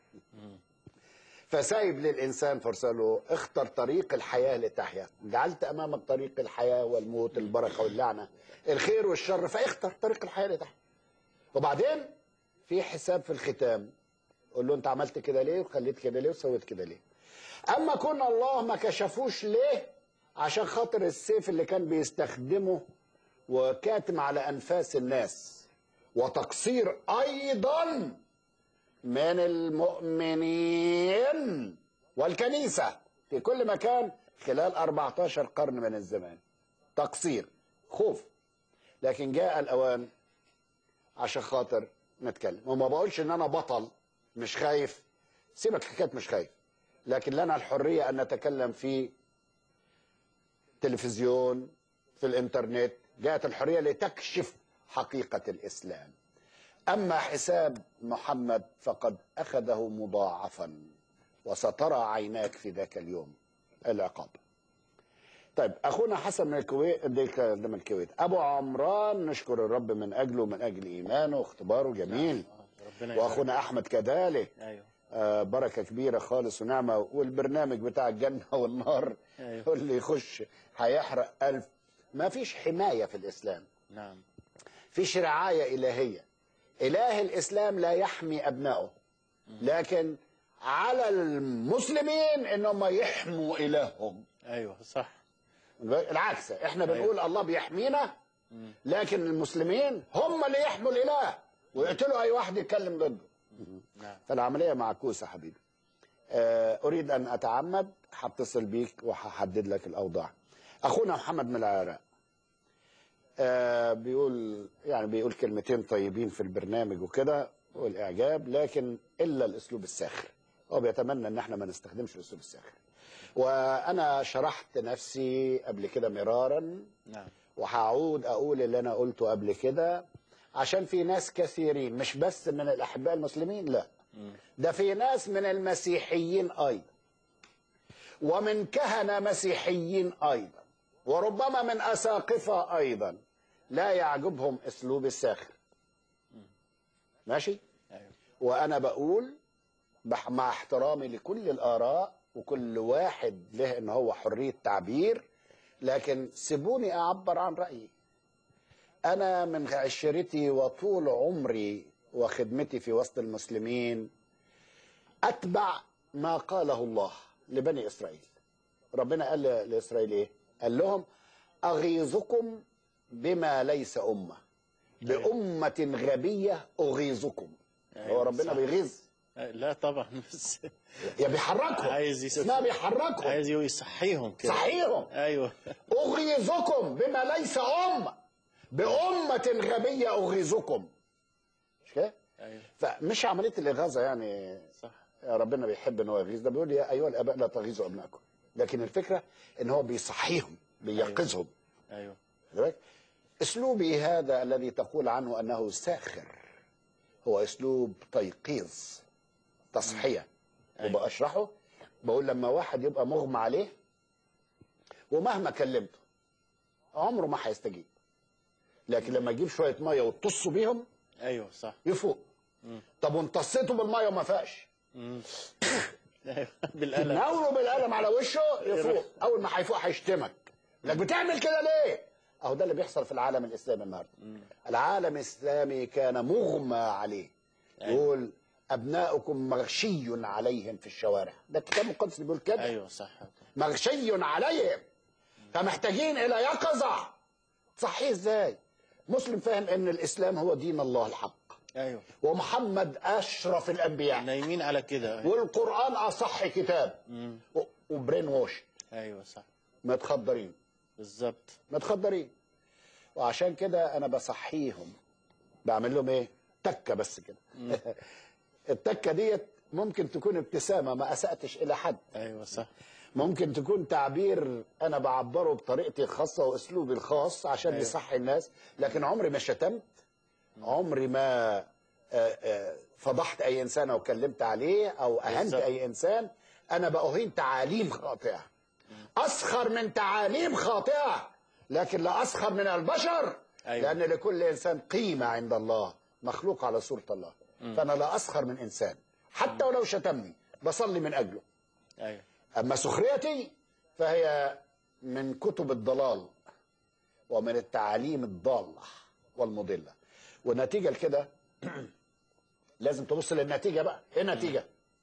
فسايب للانسان فرصه له اختر طريق الحياه لتحيا جعلت امامك طريق الحياه والموت البركه واللعنه الخير والشر فاختر طريق الحياه لتحيا وبعدين في حساب في الختام قول له انت عملت كده ليه وخليت كده ليه وسويت كده ليه اما كون الله ما كشفوش ليه عشان خاطر السيف اللي كان بيستخدمه وكاتم على انفاس الناس وتقصير ايضا من المؤمنين والكنيسه في كل مكان خلال 14 قرن من الزمان تقصير خوف لكن جاء الاوان عشان خاطر نتكلم وما بقولش ان انا بطل مش خايف سيبك حكايه مش خايف لكن لنا الحريه ان نتكلم في تلفزيون في الانترنت جاءت الحريه لتكشف حقيقه الاسلام اما حساب محمد فقد اخذه مضاعفا وسترى عيناك في ذاك اليوم العقاب طيب اخونا حسن من الكويت ديك- ده من الكويت ابو عمران نشكر الرب من اجله ومن اجل ايمانه واختباره جميل ربنا يبارك. واخونا احمد كذلك ايوه آه بركه كبيره خالص ونعمه والبرنامج بتاع الجنه والنار أيوة. واللي يخش هيحرق ألف ما فيش حمايه في الاسلام نعم فيش رعايه الهيه اله الاسلام لا يحمي ابنائه لكن على المسلمين انهم يحموا الههم ايوه صح العكس احنا بنقول الله بيحمينا لكن المسلمين هم اللي يحموا الاله ويقتلوا اي واحد يتكلم ضده نعم فالعمليه معكوسه حبيبي آه، اريد ان اتعمد هتصل بيك وهحدد لك الاوضاع اخونا محمد من العراق آه، بيقول يعني بيقول كلمتين طيبين في البرنامج وكده والاعجاب لكن الا الاسلوب الساخر هو بيتمنى ان احنا ما نستخدمش الاسلوب الساخر وانا شرحت نفسي قبل كده مرارا نعم وهعود اقول اللي انا قلته قبل كده عشان في ناس كثيرين مش بس من الاحباء المسلمين لا ده في ناس من المسيحيين ايضا ومن كهنه مسيحيين ايضا وربما من اساقفه ايضا لا يعجبهم اسلوب الساخر ماشي ايوه وانا بقول بح- مع احترامي لكل الاراء وكل واحد له ان هو حريه تعبير لكن سيبوني اعبر عن رايي انا من عشرتي وطول عمري وخدمتي في وسط المسلمين اتبع ما قاله الله لبني اسرائيل ربنا قال لاسرائيل ايه قال لهم اغيظكم بما ليس امه بامه غبيه اغيظكم هو أيوة، ربنا صح. بيغيظ لا طبعا بس يا بيحركهم عايز يس- اسمها بيحركهم عايز يصحيهم كده صحيهم ايوه أغيظكم بما ليس أمة بأمة غبية أغيظكم مش كده؟ ايوه فمش عملية الإغاظة يعني صح ربنا بيحب إن هو يغيظ ده بيقول يا أيها الآباء لا تغيظوا أبنائكم لكن الفكرة إن هو بيصحيهم بييقظهم ايوه خد بالك؟ أسلوبي هذا الذي تقول عنه أنه ساخر هو أسلوب تيقيظ تصحية أيوة. وبأشرحه بقول لما واحد يبقى مغمى عليه ومهما كلمته عمره ما هيستجيب لكن لما يجيب شويه ميه وتطصوا بيهم ايوه صح يفوق طب وانتصيته بالميه وما فاقش مم. ايوه بالقلم ناوله بالقلم على وشه يفوق اول ما هيفوق هيشتمك لك بتعمل كده ليه اهو ده اللي بيحصل في العالم الاسلامي النهارده العالم الاسلامي كان مغمى عليه يقول ابناؤكم مغشي عليهم في الشوارع ده الكتاب المقدس اللي بيقول كده ايوه صح مغشي عليهم فمحتاجين الى يقظه صحيح ازاي مسلم فاهم ان الاسلام هو دين الله الحق ايوه ومحمد اشرف الانبياء نايمين على كده والقران اصح كتاب مم. و- وبرين ووش ايوه صح متخدرين بالظبط متخدرين وعشان كده انا بصحيهم بعمل لهم ايه تكه بس كده التكه ديت ممكن تكون ابتسامه ما اساتش الى حد ايوه صح ممكن تكون تعبير انا بعبره بطريقتي الخاصه واسلوبي الخاص عشان أيوة. يصحي الناس لكن عمري ما شتمت عمري ما آه، آه، فضحت اي انسان او كلمت عليه او اهنت بالظبط. اي انسان انا باهين تعاليم خاطئه اسخر من تعاليم خاطئه لكن لا اسخر من البشر أيوة. لان لكل انسان قيمه عند الله مخلوق على صوره الله فانا لا اسخر من انسان حتى ولو شتمني بصلي من اجله ايوه أما سخريتي فهي من كتب الضلال ومن التعاليم الضالة والمضلة والنتيجة لكده لازم تبص للنتيجة بقى ايه النتيجة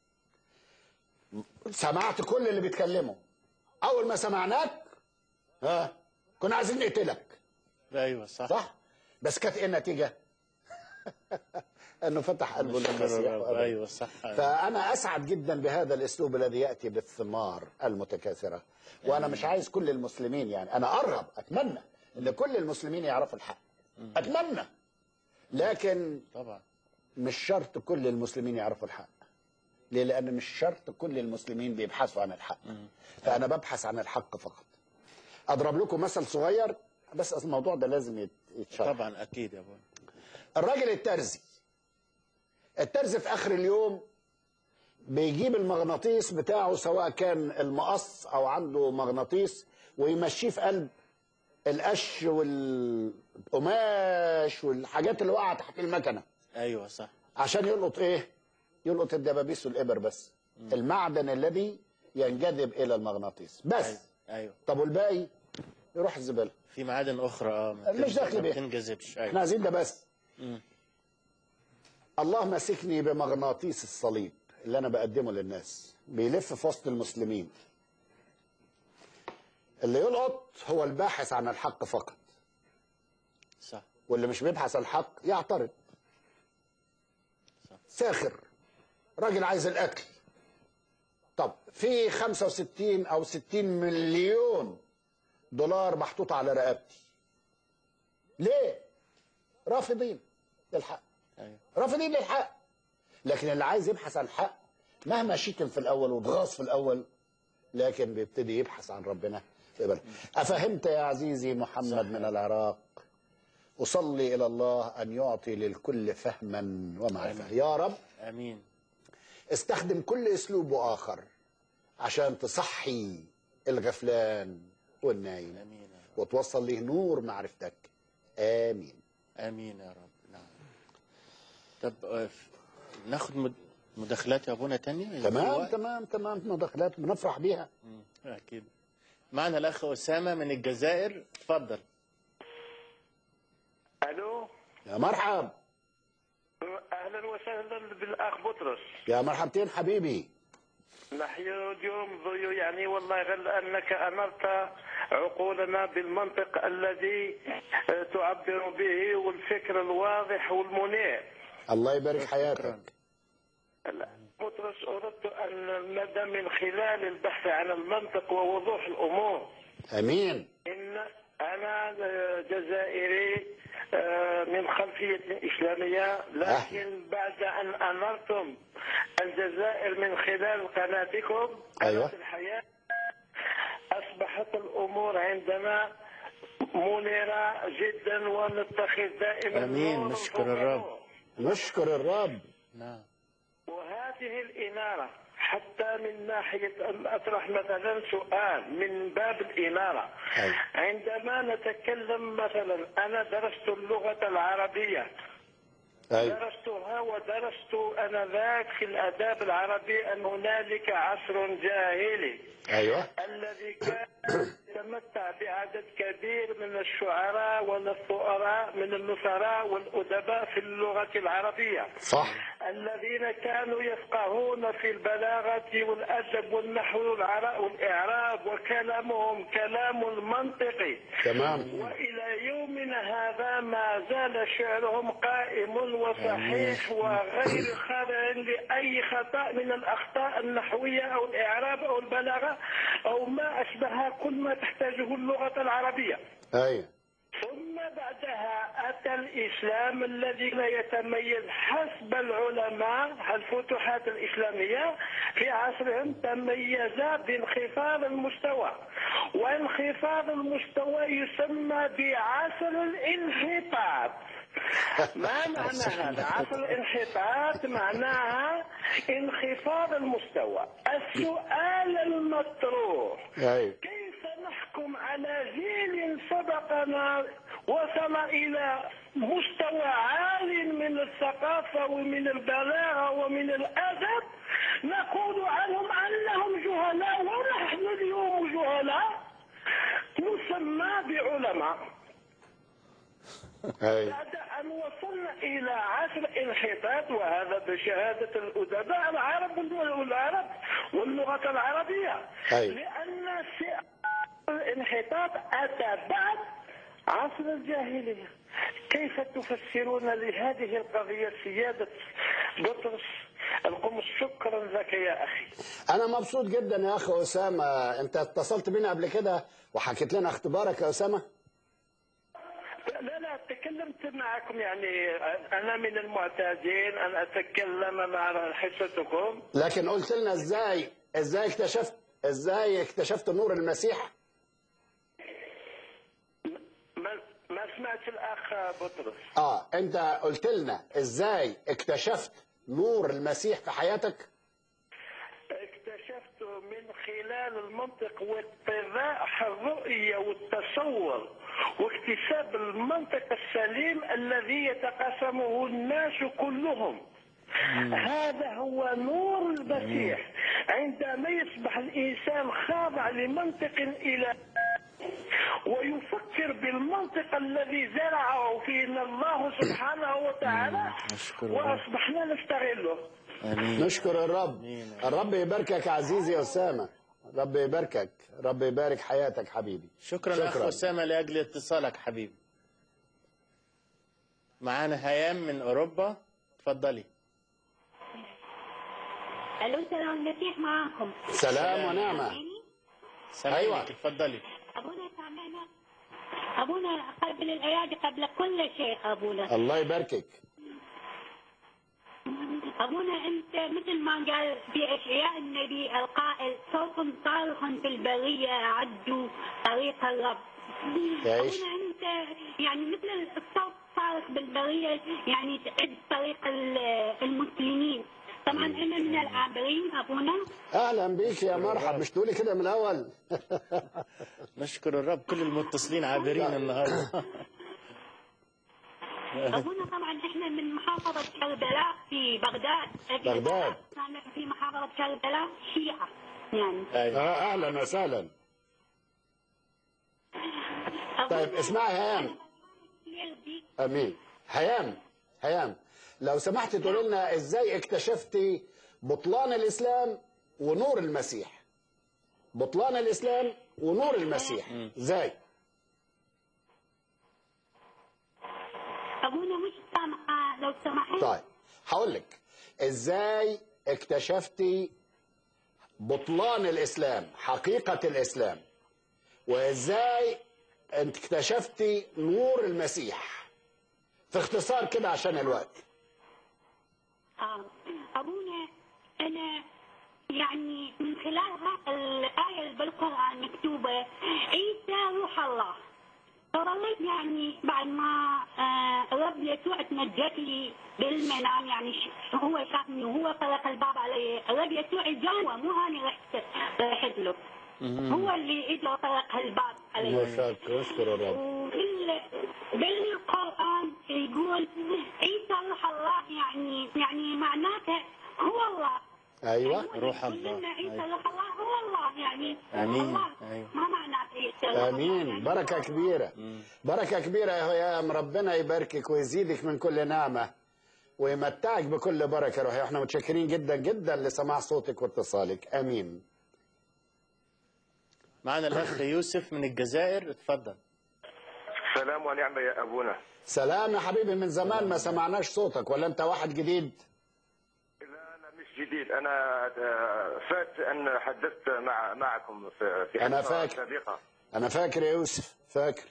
سمعت كل اللي بيتكلموا أول ما سمعناك ها كنا عايزين نقتلك ايوه صح صح بس كانت ايه النتيجة انه فتح قلبه للمسيح وقبل. ايوه صح فأنا أسعد جدا بهذا الأسلوب الذي يأتي بالثمار المتكاثرة وأنا مش عايز كل المسلمين يعني أنا أرغب أتمنى أن كل المسلمين يعرفوا الحق أتمنى لكن طبعا مش شرط كل المسلمين يعرفوا الحق ليه؟ لأن مش شرط كل المسلمين بيبحثوا عن الحق فأنا ببحث عن الحق فقط أضرب لكم مثل صغير بس أصل الموضوع ده لازم يت- يتشرح طبعا اكيد يا ابوي الراجل الترزي الترزي في اخر اليوم بيجيب المغناطيس بتاعه سواء كان المقص او عنده مغناطيس ويمشيه في قلب القش والقماش والحاجات اللي واقعه تحت المكنه ايوه صح عشان يلقط ايه يلقط الدبابيس والابر بس المعدن الذي ينجذب الى المغناطيس بس ايوه طب والباقي يروح الزباله في معادن اخرى اه ما مش بتنجذب- داخل ما بيها. بتنجذبش احنا ايوه عايزين ده بس مم. الله ماسكني بمغناطيس الصليب اللي انا بقدمه للناس بيلف في وسط المسلمين اللي يلقط هو الباحث عن الحق فقط صح واللي مش بيبحث عن الحق يعترض ساخر راجل عايز القتل طب في 65 او 60 مليون دولار محطوط على رقبتي ليه رافضين للحق ايوه رافضين للحق لكن اللي عايز يبحث عن الحق مهما شتم في الاول واتغاظ في الاول لكن بيبتدي يبحث عن ربنا يقبل. افهمت يا عزيزي محمد من العراق اصلي الى الله ان يعطي للكل فهما ومعرفه يا رب امين استخدم كل اسلوب واخر عشان تصحي الغفلان والنايم امين يا رب وتوصل له نور معرفتك امين امين يا رب نعم طب آه، ف- ناخد مد- مداخلات يا ابونا تانية إذا في تمام وقت؟ تمام تمام مداخلات بنفرح بيها مم، اكيد معنا الاخ اسامه من الجزائر اتفضل الو يا مرحب اهلا وسهلا بالاخ بطرس يا مرحبتين حبيبي نحن اليوم ضيو يعني والله غير انك انرت عقولنا بالمنطق الذي آه، تعبر به والفكر الواضح والمنير الله يبارك حياتك لا، بطرس اردت ان المدى من خلال البحث عن المنطق ووضوح الامور امين إن أنا جزائري آه، من خلفية إسلامية لكن بعد أن أنرتم الجزائر من خلال قناتكم أيوة. قناة الحياة أصبحت الأمور عندنا منيرة جدا ونتخذ دائما امين نور نشكر فوق الرب نور. نشكر الرب نعم وهذه الإنارة حتى من ناحية أن أطرح مثلا سؤال من باب الإنارة أيوة. عندما نتكلم مثلا أنا درست اللغة العربية ايوه درستها ودرست انذاك في الاداب العربي ان هنالك عصر جاهلي ايوه الذي كان يتمتع بعدد كبير من الشعراء والثؤراء من النصراء والادباء في اللغه العربيه صح الذين كانوا يفقهون في البلاغه والادب والنحو والعراء والاعراب وكلامهم كلام منطقي تمام وإلى يومنا هذا ما زال شعرهم قائم وصحيح وغير خاضع لأي خطأ من الأخطاء النحوية أو الإعراب أو البلاغة أو ما أشبه كل ما تحتاجه اللغة العربية ايوه ثم بعدها أتى الإسلام الذي لا يتميز حسب العلماء الفتوحات الإسلامية في عصرهم تميز بانخفاض المستوى وانخفاض المستوى يسمى بعصر الانحطاط ما معنى هذا عصر الانحطاط معناها انخفاض المستوى السؤال المطروح ايوه كيف نحكم على جيل سبقنا وصل إلى مستوى عال من الثقافة ومن البلاغة ومن الأدب نقول عنهم أنهم جهلاء ونحن اليوم جهلاء نسمى بعلماء ايوه بعد أن وصلنا إلى عصر انحطاط وهذا بشهادة الأدباء العرب والعرب واللغة العربية أيوة. لأن سي- الانحطاط أتى بعد عصر الجاهلية كيف تفسرون لهذه القضية سيادة بطرس القمص شكرا لك يا أخي انا مبسوط جدا يا اخ اسامه انت اتصلت بينا قبل كده وحكيت لنا اختبارك يا اسامه لا لا تكلمت معكم يعني أنا من المعتادين أن أتكلم مع حصتكم لكن قلت لنا ازاي ازاي اكتشفت ازاي اكتشفت نور المسيح ما ما سمعت الأخ بطرس اه انت قلت لنا ازاي اكتشفت نور المسيح في حياتك اكتشفت من خلال خلال المنطق واتضاح الرؤية والتصور واكتساب المنطق السليم الذي يتقاسمه الناس كلهم هذا هو نور المسيح عندما يصبح الإنسان خاضع لمنطق إلى ويفكر بالمنطق الذي زرعه فينا الله سبحانه وتعالى نشكر الله. وأصبحنا نستغله آمين نشكر الرب الرب يباركك عزيزي أسامة رب يباركك رب يبارك حياتك حبيبي شكرا, شكرا. أخ أسامة لأجل اتصالك حبيبي معانا هيام من أوروبا تفضلي الو سلام المسيح معاكم سلام ونعمة سلام أيوة. عليك. تفضلي ابونا سامعنا ابونا قبل الايادي قبل كل شيء ابونا الله يباركك ابونا انت مثل ما قال في اشعياء النبي القائل صوت صارخ في البريه اعدوا طريق الرب يعيش. ابونا انت يعني مثل الصوت صارخ بالبريه يعني تعد طريق ال- المسلمين طبعا انا من العابرين ابونا أهلا بيك يا مرحب مش تقولي كده من الأول نشكر الرب كل المتصلين عابرين النهارده ابونا طبعا احنا من محافظه كربلاء في بغداد بغداد. كان في محافظه كربلاء شيعه يعني آه أهلا وسهلا طيب اسمعي هيام امين هيام هيام لو سمحت تقولي لنا ازاي اكتشفتي بطلان الاسلام ونور المسيح بطلان الاسلام ونور المسيح ازاي ابونا مش سامعه لو سمحت طيب هقول لك ازاي اكتشفتي بطلان الاسلام حقيقه الاسلام وازاي انت اكتشفتي نور المسيح في اختصار كده عشان الوقت آه. ابونا انا يعني من خلالها الايه اللي بالقران مكتوبه عيسى روح الله فظليت يعني بعد ما آه الرب يسوع تمجد لي بالمنام يعني ش- هو شافني وهو طرق الباب علي الرب يسوع جوا مو هاني رحت رحت له هو اللي اجى طرق الباب علي وفاك اشكر الرب وبال بالقرآن يقول عيسى روح الله يعني يعني معناته هو الله ايوه روح قلنا الله عيسى أيوة. روح الله هو الله يعني آمين. الله أيوة. ما معناته عيسى روح الله امين يعني بركه كبيره بركه كبيره يا هيام ربنا يباركك ويزيدك من كل نعمه ويمتعك بكل بركه روحيه احنا متشكرين جدا جدا لسماع صوتك واتصالك امين معنا الأخ يوسف من الجزائر اتفضل سلام ونعمة يا أبونا سلام يا حبيبي من زمان ما سمعناش صوتك ولا انت واحد جديد لا أنا مش جديد أنا آه، فات أن حدثت مع معكم في في أنا حلقة فاكر. سابقة انا فاكر يا يوسف فاكر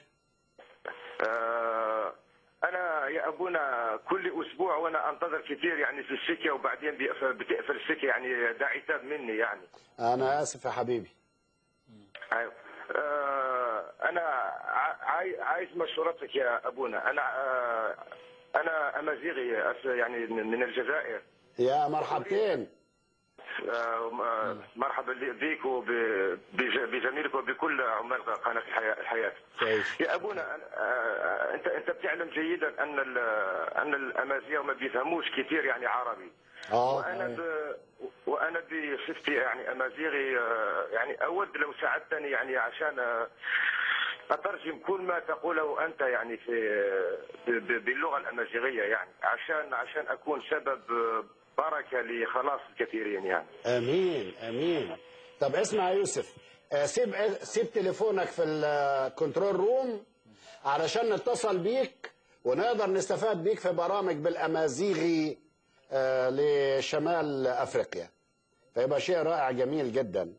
آه، أنا يا أبونا كل أسبوع وأنا أنتظر كثير يعني في السكة وبعدين بيقفل- بتقفل السكة يعني ده عتاب مني يعني انا اسف يا حبيبي أيوة. آه، أنا ع- عاي- عايز مشورتك يا أبونا أنا آه، أنا أمازيغي أس- يعني من من الجزائر يا مرحبتين آه، مرحبا لي- بك وبزميلك وبكل عمال قناه الحياه الحياه. تعيش. يا ابونا أنا- آه، انت انت بتعلم جيدا ان ال- ان الامازيغ ما بيفهموش كثير يعني عربي. اه وانا ب... وانا بصفتي يعني امازيغي آه، يعني اود لو ساعدتني يعني عشان آه، اترجم كل ما تقوله انت يعني في ب- ب- باللغه الامازيغيه يعني عشان عشان اكون سبب آه، بركه لخلاص الكثيرين يعني. امين امين طب اسمع يا يوسف آه، سيب سيب تليفونك في الكنترول روم علشان نتصل بيك ونقدر نستفاد بيك في برامج بالامازيغي آه، لشمال افريقيا فيبقى شيء رائع جميل جدا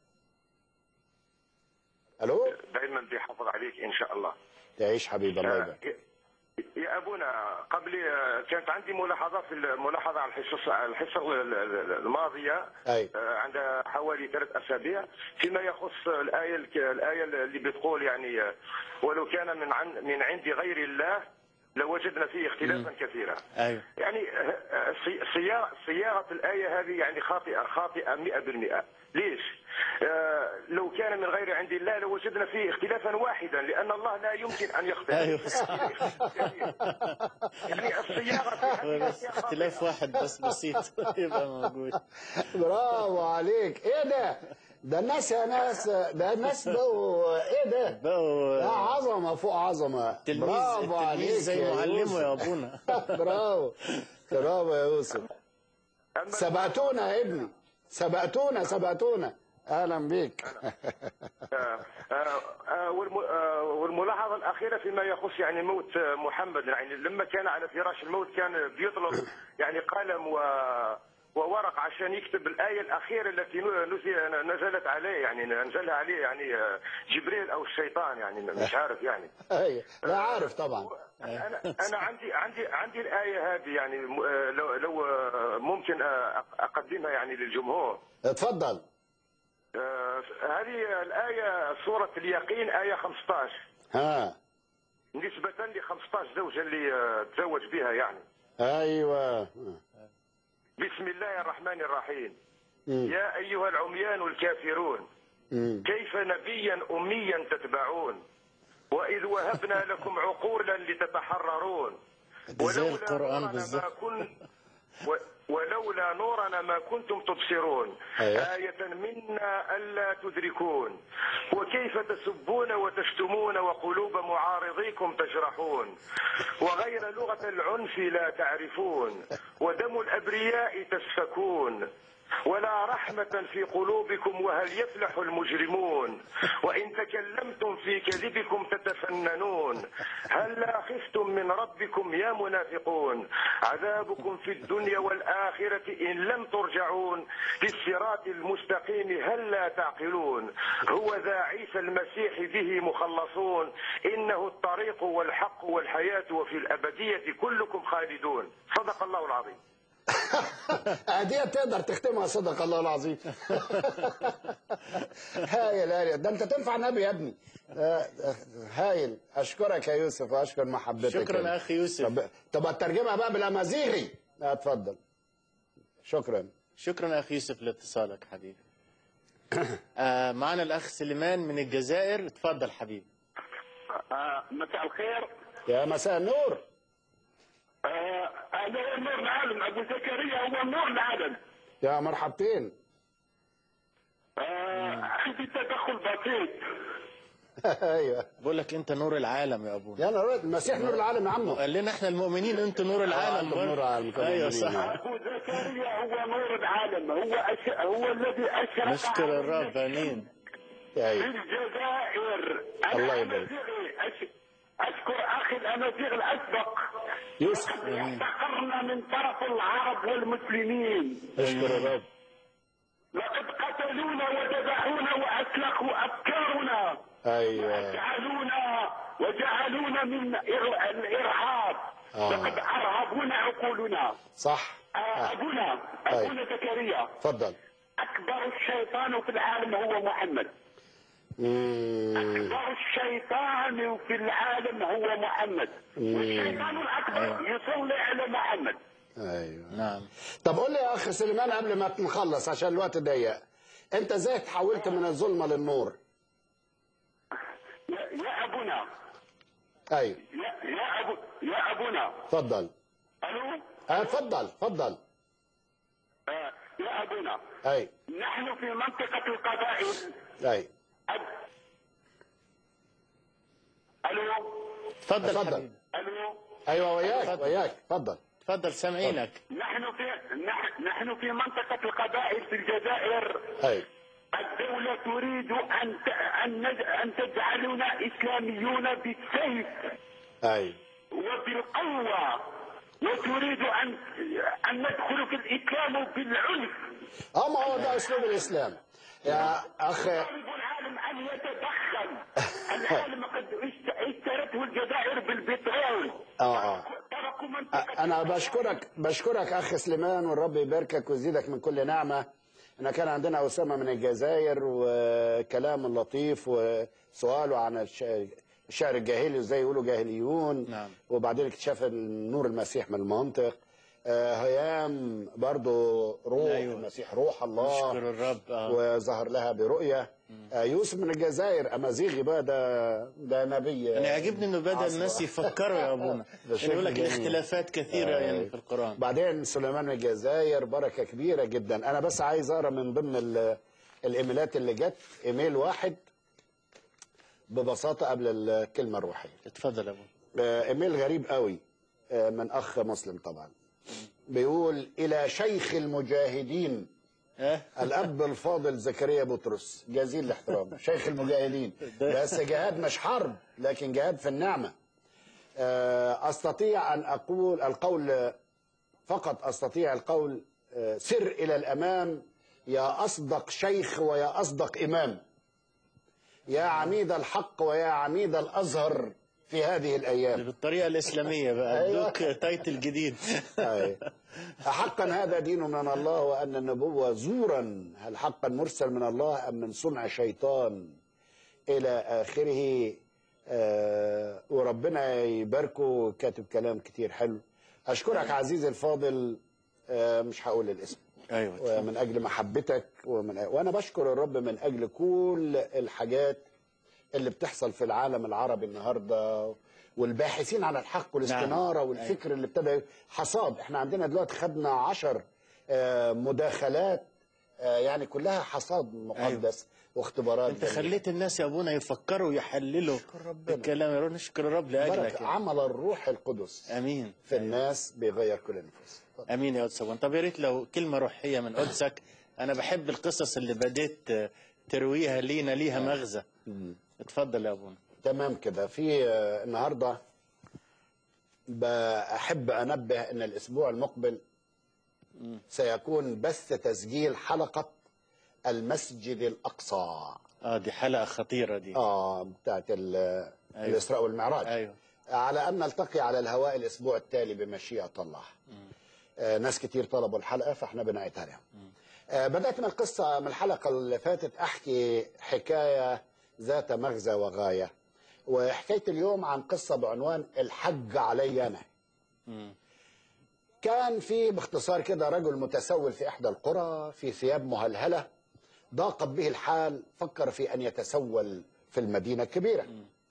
الو دائما بيحافظ عليك ان شاء الله. تعيش حبيبي الله آه، يبارك يا ابونا قبل آه، كانت عندي ملاحظه في الملاحظه على الحصص على الحصه ال- ال- الماضيه اي آه، عند حوالي ثلاث اسابيع فيما يخص الايه الك- الايه اللي بتقول يعني آه، ولو كان من عن من عند غير الله لوجدنا فيه اختلافا كثيرا ايوه يعني آه، آه، صي- صياغه صياغه الايه هذه يعني خاطئه خاطئه 100% ليش؟ آه، لو كان من غير عند الله لوجدنا فيه اختلافا واحدا لان الله لا يمكن ان يختلف ايوه صح يعني الصياغه في هذه الآية خاطئة. اختلاف واحد بس بسيط يبقى موجود برافو عليك ايه ده ده الناس يا ناس ده الناس بقوا ايه ده بقوا ده عظمه فوق عظمه تلميذ برافو عليك التلميذ زي يا معلمه يوسف. يا ابونا برافو برافو يا يوسف سبقتونا يا ابني سبقتونا سبقتونا اهلا بيك آه، آه، آه، والم- آه، والملاحظه الاخيره فيما يخص يعني موت آه، محمد يعني لما كان على فراش الموت كان بيطلب يعني قلم و وورق عشان يكتب الآية الأخيرة التي نزل- نزلت عليه يعني نزلها عليه يعني آه، جبريل أو الشيطان يعني مش عارف يعني ايوه لا عارف طبعا انا انا عندي عندي عندي الايه هذه يعني م- آه، لو لو آه، ممكن آه، اقدمها يعني للجمهور اتفضل آه، هذه الايه سوره اليقين ايه 15 ها نسبه ل 15 زوجه اللي آه، تزوج بها يعني ايوه بسم الله الرحمن الرحيم مم. يا ايها العميان الكافرون مم. كيف نبيا اميا تتبعون واذ وهبنا لكم عقولا لتتحررون دي زي القرآن ما بالظبط كن و- ولولا نورنا ما كنتم تبصرون أيوة. آية منا ألا تدركون وكيف تسبون وتشتمون وقلوب معارضيكم تجرحون وغير لغة العنف لا تعرفون ودم الأبرياء تسفكون ولا رحمة في قلوبكم وهل يفلح المجرمون وإن تكلمتم في كذبكم تتفننون هل لا خفتم من ربكم يا منافقون عذابكم في الدنيا والآخرة إن لم ترجعون للصراط المستقيم هل لا تعقلون هو ذا عيسى المسيح به مخلصون إنه الطريق والحق والحياة وفي الأبدية كلكم خالدون صدق الله العظيم هدية تقدر تختمها صدق الله العظيم هايل هايل ده انت تنفع نبي يا ابني آه، هايل اشكرك يا يوسف واشكر محبتك شكراً يعني. أخي يوسف. طب, طب الترجمه بقى بالامازيغي آه، اتفضل شكرا شكرا اخي يوسف لاتصالك حبيبي آه معنا الاخ سليمان من الجزائر اتفضل حبيبي آه، مساء الخير يا مساء النور آه، هذا هو نور العالم ابو زكريا هو نور العالم يا مرحبتين آه، عندي تدخل بسيط ايوه بقول لك انت نور العالم يا ابونا يا نور المسيح نور العالم يا عمو قال لنا احنا المؤمنين انتوا نور العالم أنتم نور العالم، كلنا ايوه مؤمنين. صح ابو زكريا هو نور العالم هو أش... هو الذي اشرق نشكر على الرب امين في ايوه الجزائر أنا الله يبارك. أمازيغي. أش... اشكر اخي الامازيغ الاسبق يوسف احتقرنا من طرف العرب والمسلمين اشكر الرب لقد قتلونا وذبحونا واسلخوا افكارنا ايوه وجعلونا وجعلونا من إر- الارهاب آه. لقد ارهبونا عقولنا صح آه، ابونا ابونا زكريا اتفضل اكبر الشيطان في العالم هو محمد مم. اكبر الشيطان في العالم هو محمد مم. والشيطان الاكبر يصلي على محمد ايوه نعم طب قول لي يا اخ سليمان قبل ما نخلص عشان الوقت ضيق انت ازاي تحولت من الظلمه للنور يا, يا ابونا ايوه يا, يا ابو يا ابونا اتفضل الو اه اتفضل اتفضل آه، يا ابونا اي نحن في منطقة القبائل اي أب- الو اتفضل اتفضل. حبيبي الو ايوه وياك اتفضل. وياك اتفضل اتفضل سامعينك نحن في نح- نحن في منطقة القبائل في الجزائر اي الدولة تريد أن ت- أن نج- أن تجعلنا إسلاميون بالسيف اي وبالقوة وتريد أن أن ندخل في الإسلام بالعنف اه ما هو ده اسلوب الاسلام يا اخ يطالب العالم أن يتدخل العالم قد اشت- اشترته الجزائر بالبترول اه اه تركوا منطقة انا بشكرك بشكرك اخ سليمان والرب يباركك ويزيدك من كل نعمه احنا كان عندنا اسامه من الجزائر وكلام لطيف وسؤاله عن الش... الشعر الجاهلي وزي يقولوا جاهليون نعم. وبعدين اكتشاف نور المسيح من المنطق آه، هيام برضو روح أيوة. أيوة. المسيح روح الله نشكر الرب آه. وظهر لها برؤية آه، يوسف من الجزائر أمازيغي بقى ده ده نبي انا يعجبني انه بدا عصر. الناس يفكروا يا ابونا ده شيء يعني يقول لك جميل. الاختلافات كثيره آه. يعني في القران بعدين سليمان من الجزائر بركه كبيره جدا انا بس عايز اقرا من ضمن ال- الايميلات اللي جت ايميل واحد ببساطه قبل الكلمه الروحيه اتفضل يا ابونا آه، ايميل غريب قوي آه، من اخ مسلم طبعا بيقول الى شيخ المجاهدين الاب الفاضل زكريا بطرس جزيل الاحترام شيخ المجاهدين بس جهاد مش حرب لكن جهاد في النعمه آه، استطيع ان اقول القول فقط استطيع القول آه، سر الى الامام يا اصدق شيخ ويا اصدق امام يا عميد الحق ويا عميد الازهر في هذه الايام بالطريقه الاسلاميه بقى أيوة. ادوك تايتل جديد أي. حقا هذا دين من الله وأن النبوة زورا هل حقا مرسل من الله أم من صنع شيطان إلى آخره آه وربنا يباركه كاتب كلام كتير حلو أشكرك عزيزي الفاضل آه مش هقول الاسم ايوه ومن أجل محبتك ومن وأنا بشكر الرب من أجل كل الحاجات اللي بتحصل في العالم العربي النهارده والباحثين عن الحق والاستناره نعم. والفكر اللي ابتدى حصاد احنا عندنا دلوقتي خدنا عشر آه، مداخلات آه، يعني كلها حصاد مقدس واختبارات انت جميلة. خليت الناس يا ابونا يفكروا يحللوا الكلام يا رب نشكر الرب لاجلك بركة يعني. عمل الروح القدس امين في الناس بيغير كل النفوس امين يا قدس أبونا. طب يا ريت لو كلمه روحيه من قدسك انا بحب القصص اللي بديت آه، ترويها لينا ليها مغزى اتفضل يا ابونا تمام كده في آه، النهارده بحب انبه ان الاسبوع المقبل سيكون بث تسجيل حلقه المسجد الاقصى اه دي حلقه خطيره دي اه بتاعت ال- أيوة. الاسراء والمعراج ايوه على ان نلتقي على الهواء الاسبوع التالي بمشيئه الله آه ناس كتير طلبوا الحلقه فاحنا بنعيدها لهم آه بدات من القصه من الحلقه اللي فاتت احكي حكايه ذات مغزى وغايه وحكايه اليوم عن قصه بعنوان الحج علي انا كان في باختصار كده رجل متسول في احدى القرى في ثياب مهلهله ضاقت به الحال فكر في ان يتسول في المدينه الكبيره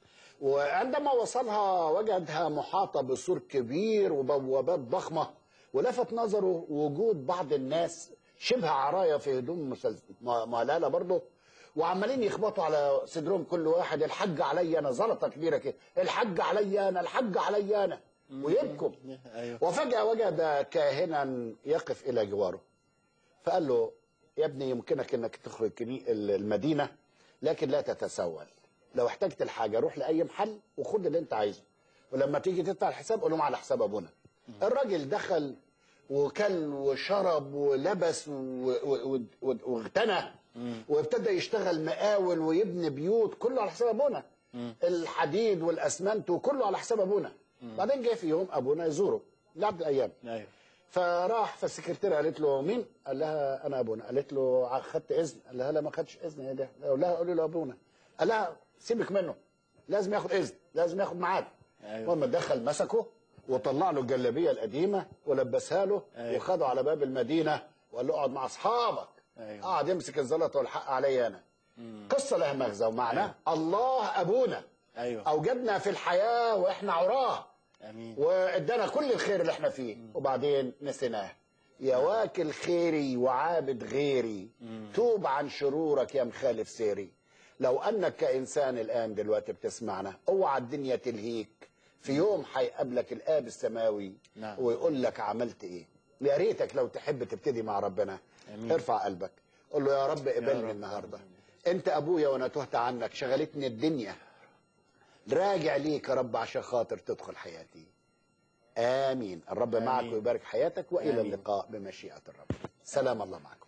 وعندما وصلها وجدها محاطه بسور كبير وبوابات ضخمه ولفت نظره وجود بعض الناس شبه عرايا في هدوم مسل- م- مهلهله برضه وعمالين يخبطوا على صدرهم كل واحد الحج علي انا زلطه كبيره كده الحج علي انا الحج علي انا ويبكوا ايوه وفجأة وجد كاهنا يقف إلى جواره فقال له يا ابني يمكنك انك تخرج كني- المدينة لكن لا تتسول لو احتجت الحاجة روح لأي محل وخد اللي انت عايزه ولما تيجي تدفع الحساب قول لهم على حساب ابونا الراجل دخل وكل وشرب ولبس و- و- و- واغتنى وابتدى يشتغل مقاول ويبني بيوت كله على حساب ابونا الحديد والاسمنت وكله على حساب ابونا بعدين جه في يوم ابونا يزوره لعبد الايام ايوه فراح فالسكرتيره قالت له مين؟ قال لها انا ابونا قالت له ع- خدت اذن قال لها لا ما خدش اذن يا ده قال لها قولي له ابونا قال لها سيبك منه لازم ياخد اذن لازم ياخد ميعاد أيوة. المهم دخل مسكه وطلع له الجلابيه القديمه ولبسها له أيوة. وخده على باب المدينه وقال له اقعد مع اصحابك أيوة. قعد يمسك الزلط والحق عليا انا قصه لها مغزى ومعنى الله ابونا ايوه اوجدنا في الحياه واحنا عراه امين وادانا كل الخير اللي احنا فيه وبعدين نسيناه يا واكل خيري وعابد غيري توب عن شرورك يا مخالف سيري لو انك كانسان الان دلوقتي بتسمعنا اوعى الدنيا تلهيك في يوم هيقابلك الاب السماوي نعم. ويقول لك عملت ايه يا ريتك لو تحب تبتدي مع ربنا آمين. ارفع قلبك قول له يا رب قبلني رب. النهارده انت ابويا وانا تهت عنك شغلتني الدنيا راجع ليك يا رب عشان خاطر تدخل حياتي امين الرب معك آمين. ويبارك حياتك والى آمين. اللقاء بمشيئه الرب سلام الله معكم